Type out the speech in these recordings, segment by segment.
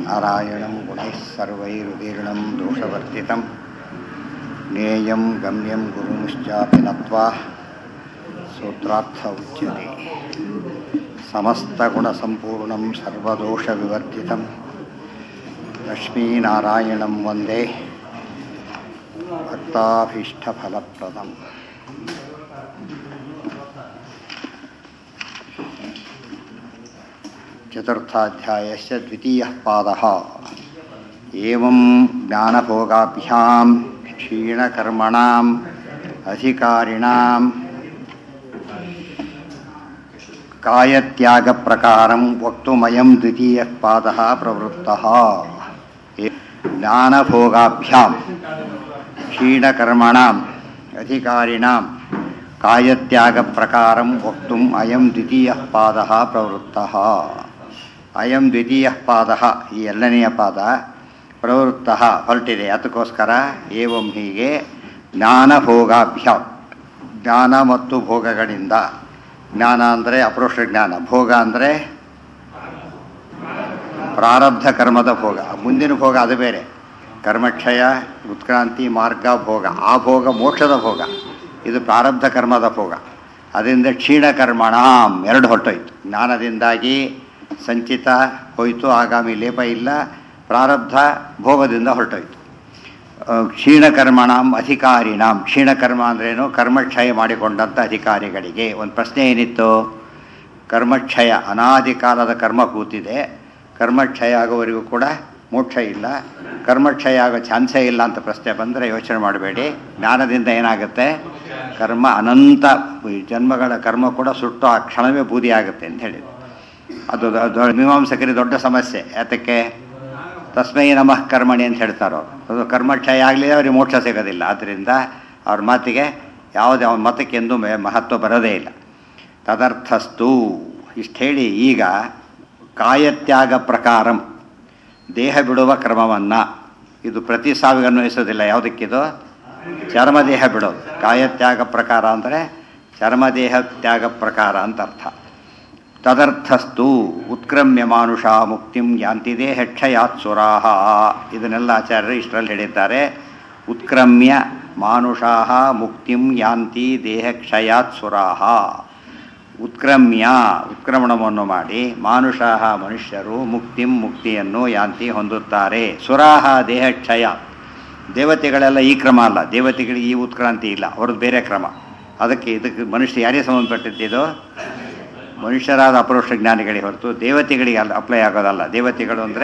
नारायणं गुणैः सर्वैरुदीर्णं दोषवर्जितं ज्ञेयं गम्यं गुरुंश्चापि नत्वा सूत्रार्थ उच्यते समस्तगुणसम्पूर्णं सर्वदोषविवर्जितं लक्ष्मीनारायणं वन्दे भक्ताभीष्टफलप्रदम् चतुर्थाध्यायस्य द्वितीयः पादः एवं ज्ञानभोगाभ्यां क्षीणकर्मणाम् अधिकारिणां कायत्यागप्रकारं वक्तुमयं द्वितीयः पादः प्रवृत्तः ज्ञानभोगाभ्यां क्षीणकर्मणाम् अधिकारिणां ಕಾಯತ್ಯಾಗಪ್ರಕಾರಂ ವಕ್ತುಂ ಅಯಂ ದ್ವಿತೀಯ ಪಾದ ಪ್ರವೃತ್ತ ಅಯಂ ದ್ವಿತೀಯ ಪಾದ ಈ ಎರಡನೆಯ ಪಾದ ಪ್ರವೃತ್ತ ಹೊರಟಿದೆ ಅದಕ್ಕೋಸ್ಕರ ಏವಂ ಹೀಗೆ ಜ್ಞಾನಭೋಗಾಭ್ಯಾಂ ಜ್ಞಾನ ಮತ್ತು ಭೋಗಗಳಿಂದ ಜ್ಞಾನ ಅಂದರೆ ಅಪರೋಕ್ಷ ಜ್ಞಾನ ಭೋಗ ಅಂದರೆ ಪ್ರಾರಬ್ಧ ಕರ್ಮದ ಭೋಗ ಮುಂದಿನ ಭೋಗ ಅದು ಬೇರೆ ಕರ್ಮಕ್ಷಯ ಉತ್ಕ್ರಾಂತಿ ಮಾರ್ಗ ಭೋಗ ಆ ಭೋಗ ಮೋಕ್ಷದ ಭೋಗ ಇದು ಪ್ರಾರಬ್ಧ ಕರ್ಮದ ಭೋಗ ಅದರಿಂದ ಕ್ಷೀಣ ಕರ್ಮಣಾಂ ಎರಡು ಹೊರಟೋಯ್ತು ಜ್ಞಾನದಿಂದಾಗಿ ಸಂಚಿತ ಹೋಯಿತು ಆಗಾಮಿ ಲೇಪ ಇಲ್ಲ ಪ್ರಾರಬ್ಧ ಭೋಗದಿಂದ ಹೊರಟೋಯ್ತು ಕ್ಷೀಣಕರ್ಮಣಾಂ ಅಧಿಕಾರಿಣಾಂ ಕ್ಷೀಣಕರ್ಮ ಅಂದ್ರೇನು ಕರ್ಮಕ್ಷಯ ಮಾಡಿಕೊಂಡಂಥ ಅಧಿಕಾರಿಗಳಿಗೆ ಒಂದು ಪ್ರಶ್ನೆ ಏನಿತ್ತು ಕರ್ಮಕ್ಷಯ ಅನಾದಿ ಕಾಲದ ಕರ್ಮ ಕೂತಿದೆ ಕರ್ಮಕ್ಷಯ ಆಗೋವರೆಗೂ ಕೂಡ ಮೋಕ್ಷ ಇಲ್ಲ ಕರ್ಮಕ್ಷಯ ಆಗೋ ಚಾನ್ಸೇ ಇಲ್ಲ ಅಂತ ಪ್ರಶ್ನೆ ಬಂದರೆ ಯೋಚನೆ ಮಾಡಬೇಡಿ ಜ್ಞಾನದಿಂದ ಏನಾಗುತ್ತೆ ಕರ್ಮ ಅನಂತ ಜನ್ಮಗಳ ಕರ್ಮ ಕೂಡ ಸುಟ್ಟು ಆ ಕ್ಷಣವೇ ಬೂದಿ ಆಗುತ್ತೆ ಅಂತ ಹೇಳಿದ್ರು ಅದು ಮೀಮಾಂಸಕರಿಗೆ ದೊಡ್ಡ ಸಮಸ್ಯೆ ಯಾತಕ್ಕೆ ತಸ್ಮೈ ನಮಃ ಕರ್ಮಣಿ ಅಂತ ಹೇಳ್ತಾರೋ ಅದು ಕರ್ಮಕ್ಷಯ ಆಗಲಿಲ್ಲ ಅವ್ರಿಗೆ ಮೋಕ್ಷ ಸಿಗೋದಿಲ್ಲ ಆದ್ದರಿಂದ ಅವ್ರ ಮಾತಿಗೆ ಯಾವುದೇ ಅವನ ಮತಕ್ಕೆ ಎಂದೂ ಮಹತ್ವ ಬರೋದೇ ಇಲ್ಲ ತದರ್ಥಸ್ತು ಇಷ್ಟು ಹೇಳಿ ಈಗ ಕಾಯತ್ಯಾಗ ಪ್ರಕಾರಂ ದೇಹ ಬಿಡುವ ಕ್ರಮವನ್ನು ಇದು ಪ್ರತಿ ಸಾವಿಗೆ ಅನ್ವಯಿಸೋದಿಲ್ಲ ಯಾವುದಕ್ಕಿದು ಚರ್ಮದೇಹ ಬಿಡೋದು ಕಾಯತ್ಯಾಗ ಪ್ರಕಾರ ಅಂದರೆ ಚರ್ಮದೇಹ ತ್ಯಾಗ ಪ್ರಕಾರ ಅಂತ ಅರ್ಥ ತದರ್ಥಸ್ತು ಉತ್ಕ್ರಮ್ಯ ಮಾನುಷ ಮುಕ್ತಿಂ ಯಾಂತಿ ದೇಹಕ್ಷಯಾತ್ ಸುರಾಹ ಇದನ್ನೆಲ್ಲ ಆಚಾರ್ಯರು ಇಷ್ಟರಲ್ಲಿ ಹೇಳಿದ್ದಾರೆ ಉತ್ಕ್ರಮ್ಯ ಮಾನುಷಾ ಮುಕ್ತಿಂ ಯಾಂತಿ ದೇಹಕ್ಷಯಾತ್ ಸುರಾಹ ಉತ್ಕ್ರಮ್ಯ ಉತ್ಕ್ರಮಣವನ್ನು ಮಾಡಿ ಮಾನುಷಾಹ ಮನುಷ್ಯರು ಮುಕ್ತಿಂ ಮುಕ್ತಿಯನ್ನು ಯಾಂತಿ ಹೊಂದುತ್ತಾರೆ ಸುರಾಹ ದೇಹಕ್ಷಯ ದೇವತೆಗಳೆಲ್ಲ ಈ ಕ್ರಮ ಅಲ್ಲ ದೇವತೆಗಳಿಗೆ ಈ ಉತ್ಕ್ರಾಂತಿ ಇಲ್ಲ ಅವ್ರದ್ದು ಬೇರೆ ಕ್ರಮ ಅದಕ್ಕೆ ಇದಕ್ಕೆ ಮನುಷ್ಯ ಯಾರಿಗೆ ಸಂಬಂಧಪಟ್ಟಿದ್ದು ಮನುಷ್ಯರಾದ ಅಪರೋಕ್ಷ ಜ್ಞಾನಿಗಳಿಗೆ ಹೊರತು ದೇವತೆಗಳಿಗೆ ಅಲ್ಲ ಅಪ್ಲೈ ಆಗೋದಲ್ಲ ದೇವತೆಗಳು ಅಂದರೆ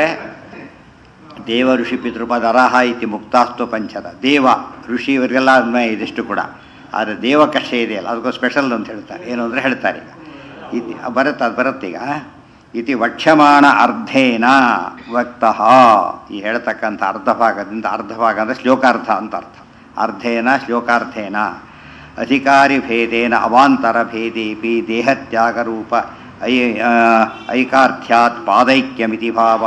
ದೇವ ಋಷಿ ಪಿತೃಪದ ಅರಹ ಇತಿ ಮುಕ್ತಾಸ್ತು ಪಂಚದ ದೇವ ಋಷಿ ಇವರಿಗೆಲ್ಲ ಅನ್ವಯ ಇದಿಷ್ಟು ಕೂಡ ಆದರೆ ದೇವ ಕಷ್ಟ ಇದೆಯಲ್ಲ ಅದಕ್ಕೂ ಸ್ಪೆಷಲ್ ಅಂತ ಹೇಳ್ತಾರೆ ಏನು ಅಂದರೆ ಹೇಳ್ತಾರೆ ಈಗ ಇತಿ ಬರುತ್ತೆ ಅದು ಬರುತ್ತೀಗ ಇತಿ ವಕ್ಷ್ಯಮಾಣ ಅರ್ಧೇನ ವಕ್ತಃ ಈ ಹೇಳ್ತಕ್ಕಂಥ ಅರ್ಧ ಭಾಗದಿಂದ ಅರ್ಧ ಭಾಗ ಅಂದರೆ ಶ್ಲೋಕಾರ್ಥ ಅಂತ ಅರ್ಥ ಅರ್ಧೇನ ಶ್ಲೋಕಾರ್ಥೇನ ಅಧಿಕಾರಿ ಭೇದೇನ ಅವಾಂತರ ಭೇದೇಪಿ ದೇಹತ್ಯಾಗರೂಪ ಐ ಐಕಾರ್ಥ್ಯಾತ್ ಪಾದೈಕ್ಯಮಿತಿ ಭಾವ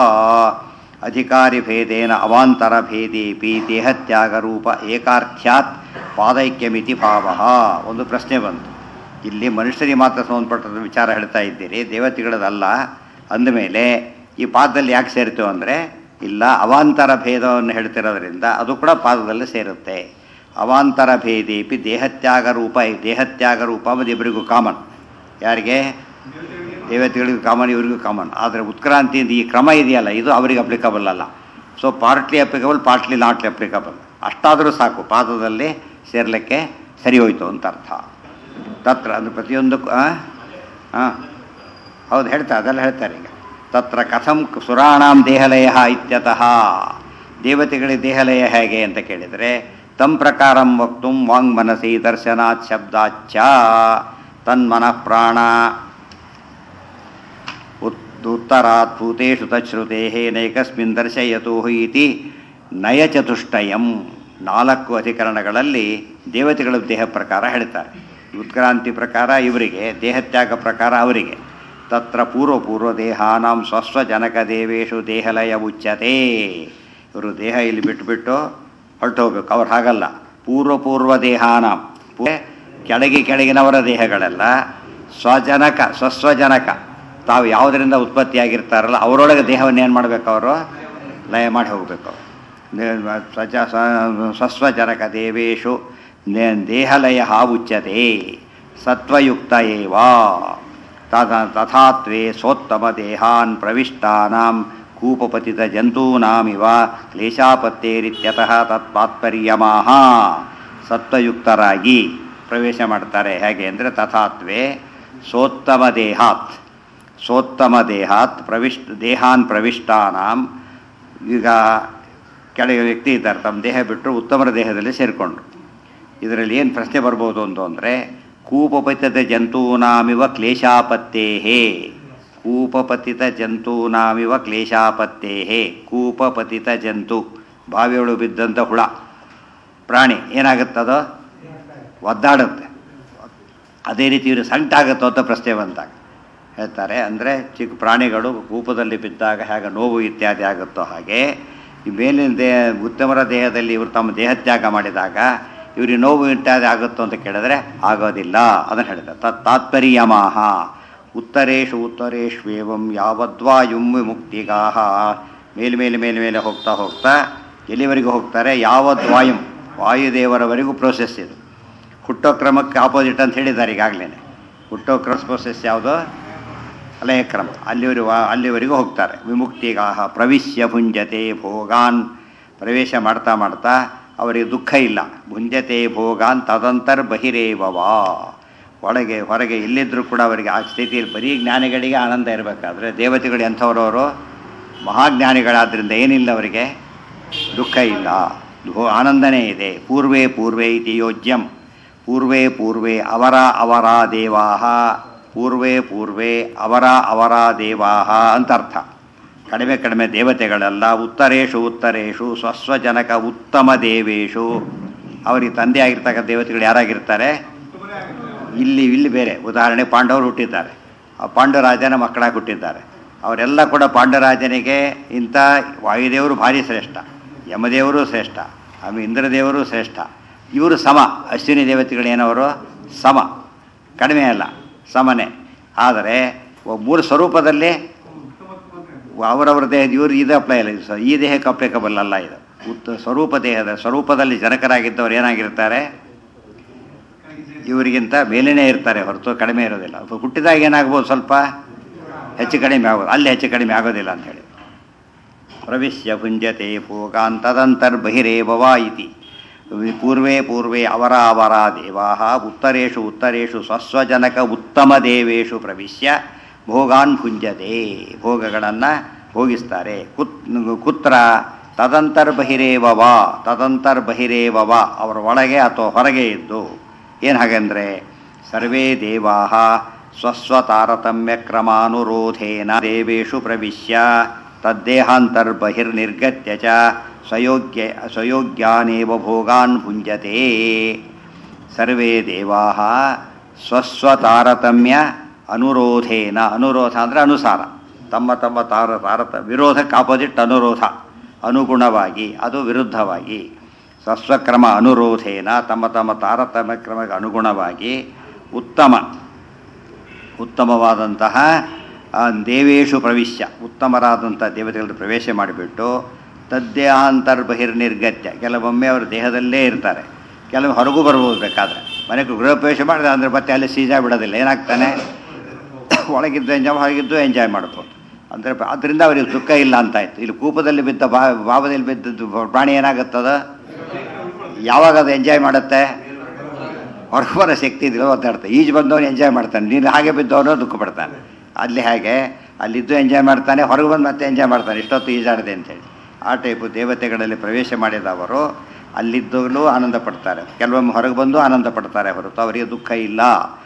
ಅಧಿಕಾರಿ ಭೇದೇನ ಅವಾಂತರ ಭೇದೇಪಿ ದೇಹತ್ಯಾಗರೂಪ ಏಕಾರ್ಥ್ಯಾತ್ ಪಾದೈಕ್ಯಮಿತಿ ಭಾವ ಒಂದು ಪ್ರಶ್ನೆ ಬಂತು ಇಲ್ಲಿ ಮನುಷ್ಯರಿಗೆ ಮಾತ್ರ ಸಂಬಂಧಪಟ್ಟದ ವಿಚಾರ ಹೇಳ್ತಾ ಇದ್ದೀರಿ ದೇವತೆಗಳದಲ್ಲ ಅಂದಮೇಲೆ ಈ ಪಾದದಲ್ಲಿ ಯಾಕೆ ಸೇರ್ತೇವೆ ಅಂದರೆ ಇಲ್ಲ ಅವಾಂತರ ಭೇದವನ್ನು ಹೇಳ್ತಿರೋದ್ರಿಂದ ಅದು ಕೂಡ ಪಾದದಲ್ಲಿ ಸೇರುತ್ತೆ ಅವಾಂತರ ಭೇದೇಪಿ ದೇಹತ್ಯಾಗ ರೂಪ ದೇಹತ್ಯಾಗ ರೂಪ ಮತ್ತು ಇಬ್ಬರಿಗೂ ಕಾಮನ್ ಯಾರಿಗೆ ದೇವತೆಗಳಿಗೂ ಕಾಮನ್ ಇವರಿಗೂ ಕಾಮನ್ ಆದರೆ ಉತ್ಕ್ರಾಂತಿಯಿಂದ ಈ ಕ್ರಮ ಇದೆಯಲ್ಲ ಇದು ಅವರಿಗೆ ಅಪ್ಲಿಕಬಲ್ ಅಲ್ಲ so partly applicable partly notly applicable ಅಷ್ಟಾದರೂ ಸಾಕು ಪಾದದಲ್ಲಿ ಸೇರಲಿಕ್ಕೆ ಸರಿ ಹೋಯ್ತು ಅಂತ ಅರ್ಥ ತತ್ರ ಅಂದರೆ ಪ್ರತಿಯೊಂದಕ್ಕೂ ಹಾಂ ಹೌದು ಹೇಳ್ತಾರೆ ಅದೆಲ್ಲ ಹೇಳ್ತಾರೆ ಈಗ ತತ್ರ ಕಥಂ ಸುರಾಣಾಂ ದೇಹಲಯ ಇತ್ಯತಃ ದೇವತೆಗಳಿಗೆ ದೇಹಲಯ ಹೇಗೆ ಅಂತ ಕೇಳಿದರೆ ತಂ ಪ್ರಕಾರಂ ವಕ್ತು ವಾಂಗ್ ಮನಸಿ ದರ್ಶನಾತ್ ಶಬ್ದಾಚ್ಚ ತನ್ಮನಃ ಪ್ರಾಣ ಉತ್ತರಾತ್ ಭೂತೇಷು ತಚ್ಛ್ರುತೆ ನೈಕಸ್ಮಿನ್ ದರ್ಶಯತು ಇತಿ ನಯಚತುಷ್ಟಯಂ ನಾಲ್ಕು ಅಧಿಕರಣಗಳಲ್ಲಿ ದೇವತೆಗಳ ದೇಹ ಪ್ರಕಾರ ಹೇಳ್ತಾರೆ ಉತ್ಕ್ರಾಂತಿ ಪ್ರಕಾರ ಇವರಿಗೆ ದೇಹತ್ಯಾಗ ಪ್ರಕಾರ ಅವರಿಗೆ ತತ್ರ ಪೂರ್ವ ಪೂರ್ವ ದೇಹಾನಾಂ ಸ್ವಸ್ವ ಜನಕ ದೇವೇಶು ದೇಹಲಯ ಉಚ್ಯತೆ ಇವರು ದೇಹ ಇಲ್ಲಿ ಬಿಟ್ಟುಬಿಟ್ಟು ಹೊರಟೋಗ್ಬೇಕು ಅವ್ರು ಹಾಗಲ್ಲ ಪೂರ್ವ ಪೂರ್ವ ದೇಹಾನಾಂ ಕೆಳಗೆ ಕೆಳಗಿನವರ ದೇಹಗಳೆಲ್ಲ ಸ್ವಜನಕ ಸ್ವಸ್ವಜನಕ ತಾವು ಯಾವುದರಿಂದ ಉತ್ಪತ್ತಿಯಾಗಿರ್ತಾರಲ್ಲ ಅವರೊಳಗೆ ದೇಹವನ್ನು ಏನು ಮಾಡಬೇಕು ಅವರು ಲಯ ಮಾಡಿ ಹೋಗಬೇಕು ಸ್ವಚ ಸ್ವಸ್ವಚರಕ ದೇವೇಶು ನೇ- ದೇಹಲಯ ಉಚ್ಯತೆ ಸತ್ವಯುಕ್ತ ಏವ ತಥ- ತಥಾತ್ವೇ ಸೋತ್ತಮ ದೇಹಾನ್ ಪ್ರವಿಷ್ಟಾನಾಂ ಕೂಪಪತಿತ ಜಂತೂನಾಮಿವ ಕ್ಲೇಶಾಪತ್ತೇರಿತ್ಯತಃ ತತ್ಪಾತ್ಪರ್ಯಮಾಹ ಸತ್ವಯುಕ್ತರಾಗಿ ಪ್ರವೇಶ ಮಾಡ್ತಾರೆ ಹೇಗೆ ಅಂದರೆ ತಥಾತ್ವೇ ಸೋತ್ತಮ ದೇಹಾತ್ ಸೋತ್ತಮ ದೇಹಾತ್ ಪ್ರವಿಷ್ಟ ದೇಹಾನ್ ಪ್ರವಿಷ್ಟಾನಾಂ ಈಗ ಕೆಳಗೆ ವ್ಯಕ್ತಿ ಇದ್ದಾರೆ ತಮ್ಮ ದೇಹ ಬಿಟ್ಟರು ಉತ್ತಮರ ದೇಹದಲ್ಲಿ ಸೇರಿಕೊಂಡ್ರು ಇದರಲ್ಲಿ ಏನು ಪ್ರಶ್ನೆ ಬರ್ಬೋದು ಅಂತ ಅಂದರೆ ಕೂಪಪತಿತ ಜಂತೂನಾಮಿವ ಕ್ಲೇಶಾಪತ್ತೇಹೇ ಕೂಪಪತಿತ ಜಂತೂನಾಮಿವ ಕ್ಲೇಶಾಪತ್ತೇಹೇ ಕೂಪಪತಿತ ಜಂತು ಬಾವಿಯೊಳು ಬಿದ್ದಂಥ ಹುಳ ಪ್ರಾಣಿ ಏನಾಗುತ್ತದೋ ಒದ್ದಾಡುತ್ತೆ ಅದೇ ರೀತಿ ಇವರು ಸಂಕಟಾಗುತ್ತೋ ಅಂತ ಪ್ರಶ್ನೆ ಬಂದಾಗ ಹೇಳ್ತಾರೆ ಅಂದರೆ ಚಿಕ್ಕ ಪ್ರಾಣಿಗಳು ಕೂಪದಲ್ಲಿ ಬಿದ್ದಾಗ ಹೇಗೆ ನೋವು ಇತ್ಯಾದಿ ಆಗುತ್ತೋ ಹಾಗೆ ಈ ಮೇಲಿನ ದೇಹ ಉತ್ತಮರ ದೇಹದಲ್ಲಿ ಇವರು ತಮ್ಮ ದೇಹತ್ಯಾಗ ಮಾಡಿದಾಗ ಇವರಿಗೆ ನೋವು ಇತ್ಯಾದಿ ಆಗುತ್ತೋ ಅಂತ ಕೇಳಿದ್ರೆ ಆಗೋದಿಲ್ಲ ಅದನ್ನು ಹೇಳಿದ್ದಾರೆ ತತ್ ತಾತ್ಪರ್ಯಮಾಹ ಉತ್ತರೇಶು ಉತ್ತರೇಶ್ವೇವಂ ಯಾವದ್ವಾಯುಂ ವಿಮುಕ್ತಿಗಾಹ ಮೇಲೆ ಮೇಲೆ ಮೇಲೆ ಮೇಲೆ ಹೋಗ್ತಾ ಹೋಗ್ತಾ ಎಲ್ಲಿವರೆಗೂ ಹೋಗ್ತಾರೆ ಯಾವದ್ವಾಯುಂ ವಾಯುದೇವರವರೆಗೂ ಪ್ರೋಸೆಸ್ ಇದು ಹುಟ್ಟೋ ಕ್ರಮಕ್ಕೆ ಆಪೋಸಿಟ್ ಅಂತ ಹೇಳಿದ್ದಾರೆ ಈಗಾಗಲೇ ಹುಟ್ಟೋ ಕ್ರಮ ಪ್ರೋಸೆಸ್ ಯಾವುದು ಅಲಯ ಕ್ರಮ ಅಲ್ಲಿವರೆಗೂ ಅಲ್ಲಿವರೆಗೂ ಹೋಗ್ತಾರೆ ವಿಮುಕ್ತಿಗಾಹ ಪ್ರವಿಶ್ಯ ಭುಂಜತೆ ಭೋಗಾನ್ ಪ್ರವೇಶ ಮಾಡ್ತಾ ಮಾಡ್ತಾ ಅವರಿಗೆ ದುಃಖ ಇಲ್ಲ ಭುಂಜತೆ ಭೋಗಾನ್ ತದಂತರ್ ಬಹಿರೇವವಾ ಒಳಗೆ ಹೊರಗೆ ಎಲ್ಲಿದ್ದರೂ ಕೂಡ ಅವರಿಗೆ ಆ ಸ್ಥಿತಿಯಲ್ಲಿ ಬರೀ ಜ್ಞಾನಿಗಳಿಗೆ ಆನಂದ ಇರಬೇಕಾದ್ರೆ ದೇವತೆಗಳು ಎಂಥವ್ರವರು ಮಹಾಜ್ಞಾನಿಗಳಾದ್ದರಿಂದ ಏನಿಲ್ಲ ಅವರಿಗೆ ದುಃಖ ಇಲ್ಲ ಭೋ- ಆನಂದನೇ ಇದೆ ಪೂರ್ವೇ ಪೂರ್ವೇ ಇತಿ ಯೋಜ್ಯಂ ಪೂರ್ವೇ ಪೂರ್ವೇ ಅವರ ಅವರ ದೇವಾಹ ಪೂರ್ವೇ ಪೂರ್ವೇ ಅವರ ಅವರ ದೇವಾಹ ಅಂತ ಅರ್ಥ ಕಡಿಮೆ ಕಡಿಮೆ ದೇವತೆಗಳೆಲ್ಲ ಉತ್ತರೇಶು ಉತ್ತರೇಶು ಸ್ವಸ್ವಜನಕ ಉತ್ತಮ ದೇವೇಶು ಅವರಿಗೆ ತಂದೆ ಆಗಿರ್ತಕ್ಕಂಥ ದೇವತೆಗಳು ಯಾರಾಗಿರ್ತಾರೆ ಇಲ್ಲಿ ಇಲ್ಲಿ ಬೇರೆ ಉದಾಹರಣೆ ಪಾಂಡವರು ಹುಟ್ಟಿದ್ದಾರೆ ಆ ಪಾಂಡುರಾಜನ ಮಕ್ಕಳಾಗಿ ಹುಟ್ಟಿದ್ದಾರೆ ಅವರೆಲ್ಲ ಕೂಡ ಪಾಂಡುರಾಜನಿಗೆ ಇಂಥ ವಾಯುದೇವರು ಭಾರಿ ಶ್ರೇಷ್ಠ ಯಮದೇವರು ಶ್ರೇಷ್ಠ ಆಮೇಲೆ ಇಂದ್ರದೇವರು ಶ್ರೇಷ್ಠ ಇವರು ಸಮ ಅಶ್ವಿನಿ ದೇವತೆಗಳೇನವರು ಸಮ ಕಡಿಮೆ ಅಲ್ಲ ಸಮನೆ ಆದರೆ ಒ- ಮೂರು ಸ್ವರೂಪದಲ್ಲಿ ಅವರವರ ದೇಹ ಇವರು ಇದು ಅಪ್ಲೈ ಇಲ್ಲ ಇದು ಸ- ಈ ದೇಹಕ್ಕೆ ಅಪ್ಲಿಕಬಲ್ ಅಲ್ಲ ಇದು ಉತ್ತ ಸ್ವರೂಪ ದೇಹದ ಸ್ವರೂಪದಲ್ಲಿ ಜನಕರಾಗಿದ್ದವರು ಏನಾಗಿರ್ತಾರೆ ಇವರಿಗಿಂತ ಮೇಲೇನೇ ಇರ್ತಾರೆ ಹೊರತು ಕಡಿಮೆ ಇರೋದಿಲ್ಲ ಅപ്പൊ ಹುಟ್ಟಿದಾಗ ಏನಾಗ್ಬೋದು ಸ್ವಲ್ಪ ಹೆಚ್ಚು ಕಡಿಮೆ ಆಗೋದು ಅಲ್ಲಿ ಹೆಚ್ಚು ಕಡಿಮೆ ಆಗೋದಿಲ್ಲ ಅಂತ ಹೇಳಿ ಪ್ರವಿಶ್ಯ ಭುಂಜತೆ ಭೋಗಾನ್ ತದಂತರ್ಬಹಿರೇವ ವಾ ಇತಿ ಪೂರ್ವೇ ಪೂರ್ವೇ ಅವರ ಅವರ ದೇವಾ ಉತ್ತರೇಷು ಉತ್ತರೇಷು ಸ್ವಸ್ವಜನಕ ಉತ್ತಮ ದೇವೇಶು ಪ್ರವಿಶ್ಯ ಭೋಗಾನ್ ಭುಂಜತೆ ಭೋಗಗಳನ್ನು ಭೋಗಿಸ್ತಾರೆ ಕುತ್ ಕುತ್ರ ತದಂತರ್ಬಹಿರೇವ ವಾ ತದಂತರ್ಬಹಿರೇವ ವಾ ಅವರ ಒಳಗೆ ಅಥವಾ ಹೊರಗೆ ಇದ್ದು ಏನು ಹಾಗೆಂದರೆ ಸರ್ವೇ ದೇವಾ ಸ್ವಸ್ವತಾರತಮ್ಯ ಕ್ರಮಾನುರೋಧೇನ ದೇವೇಶು ಪ್ರವಿಶ್ಯ ತದ್ದೇಹಾಂತರ್ಬಹಿರ್ನಿರ್ಗತ್ಯ ಚ ಸ್ವಯೋಗ್ಯ ಸ್ವಯೋಗ್ಯಾನೇವ ಭೋಗಾನ್ ಭುಂಜತೆ ಸರ್ವೇ ದೇವಾ ಸ್ವಸ್ವತಾರತಮ್ಯ ಅನುರೋಧೇನ ಅನುರೋಧ ಅಂದರೆ ಅನುಸಾರ ತಮ್ಮ ತಮ್ಮ ತಾರ ತಾರತ ವಿರೋಧಕ್ಕೆ ಆಪೋಸಿಟ್ ಅನುರೋಧ ಅನುಗುಣವಾಗಿ ಅದು ವಿರುದ್ಧವಾಗಿ ಸ್ವಸ್ವಕ್ರಮ ಅನುರೋಧೇನ ತಮ್ಮ ತಮ್ಮ ತಾರತಮ್ಯ ಕ್ರಮಕ್ಕೆ ಅನುಗುಣವಾಗಿ ಉತ್ತಮ ಉತ್ತಮವಾದಂತಹ ಆ, ದೇವೇಶು ಪ್ರವಿಶ್ಯ ಉತ್ತಮರಾದಂಥ ದೇವತೆಗಳ ಪ್ರವೇಶ ಮಾಡಿಬಿಟ್ಟು ತದ್ದೇಹಾಂತರ್ಬಹಿರ್ನಿರ್ಗತ್ಯ ಕೆಲವೊಮ್ಮೆ ಅವರು ದೇಹದಲ್ಲೇ ಇರ್ತಾರೆ ಕೆಲವು ಹೊರಗೂ ಬರ್ಬೋದು ಬೇಕಾದ್ರೆ ಮನೆಗೆ ಗೃಹ ಪ್ರವೇಶ ಮಾಡಿದ್ರೆ ಅಂದರೆ ಮತ್ತೆ ಅಲ್ಲಿ ಸೀಜಾ ಬಿಡೋದಿಲ್ಲ ಏನಾಗ್ತಾನೆ ಒಳಗಿದ್ದು ಎಂಜಾಯ್ ಹೊರಗಿದ್ದು ಎಂಜಾಯ್ ಮಾಡ್ಬೋದು ಅಂದರೆ ಅದರಿಂದ ಅವರಿಗೆ ದುಃಖ ಇಲ್ಲ ಅಂತಾಯ್ತು ಇಲ್ಲಿ ಕೂಪದಲ್ಲಿ ಬಿದ್ದ ಬಾ ಭಾವದಲ್ಲಿ ಬಿದ್ದದ್ದು ಪ್ರಾಣಿ ಏನಾಗುತ್ತದ ಯಾವಾಗ ಅದು ಎಂಜಾಯ್ ಮಾಡುತ್ತೆ ಹೊರಗೆ ಬರೋ ಶಕ್ತಿ ಇದ್ರೆ ಒದ್ದಾಡ್ತಾರೆ ಈಜು ಬಂದವನು ಎಂಜಾಯ್ ಮಾಡ್ತಾನೆ ನೀನು ಹಾಗೆ ಬಿದ್ದವನು ದುಃಖ ಪಡ್ತಾನೆ ಅಲ್ಲಿ ಹಾಗೆ ಅಲ್ಲಿದ್ದು ಎಂಜಾಯ್ ಮಾಡ್ತಾನೆ ಹೊರಗೆ ಬಂದು ಮತ್ತೆ ಎಂಜಾಯ್ ಮಾಡ್ತಾನೆ ಇಷ್ಟೊತ್ತು ಈಜಾಡಿದೆ ಅಂತೇಳಿ ಆ ಟೈಪು ದೇವತೆಗಳಲ್ಲಿ ಪ್ರವೇಶ ಮಾಡಿದವರು ಅಲ್ಲಿದ್ದಲ್ಲೂ ಆನಂದ ಪಡ್ತಾರೆ ಕೆಲವೊಮ್ಮೆ ಹೊರಗೆ ಬಂದು ಆನಂದ ಪಡ್ತಾರೆ ಹೊರತು ಅವರಿಗೆ ದುಃಖ ಇಲ್ಲ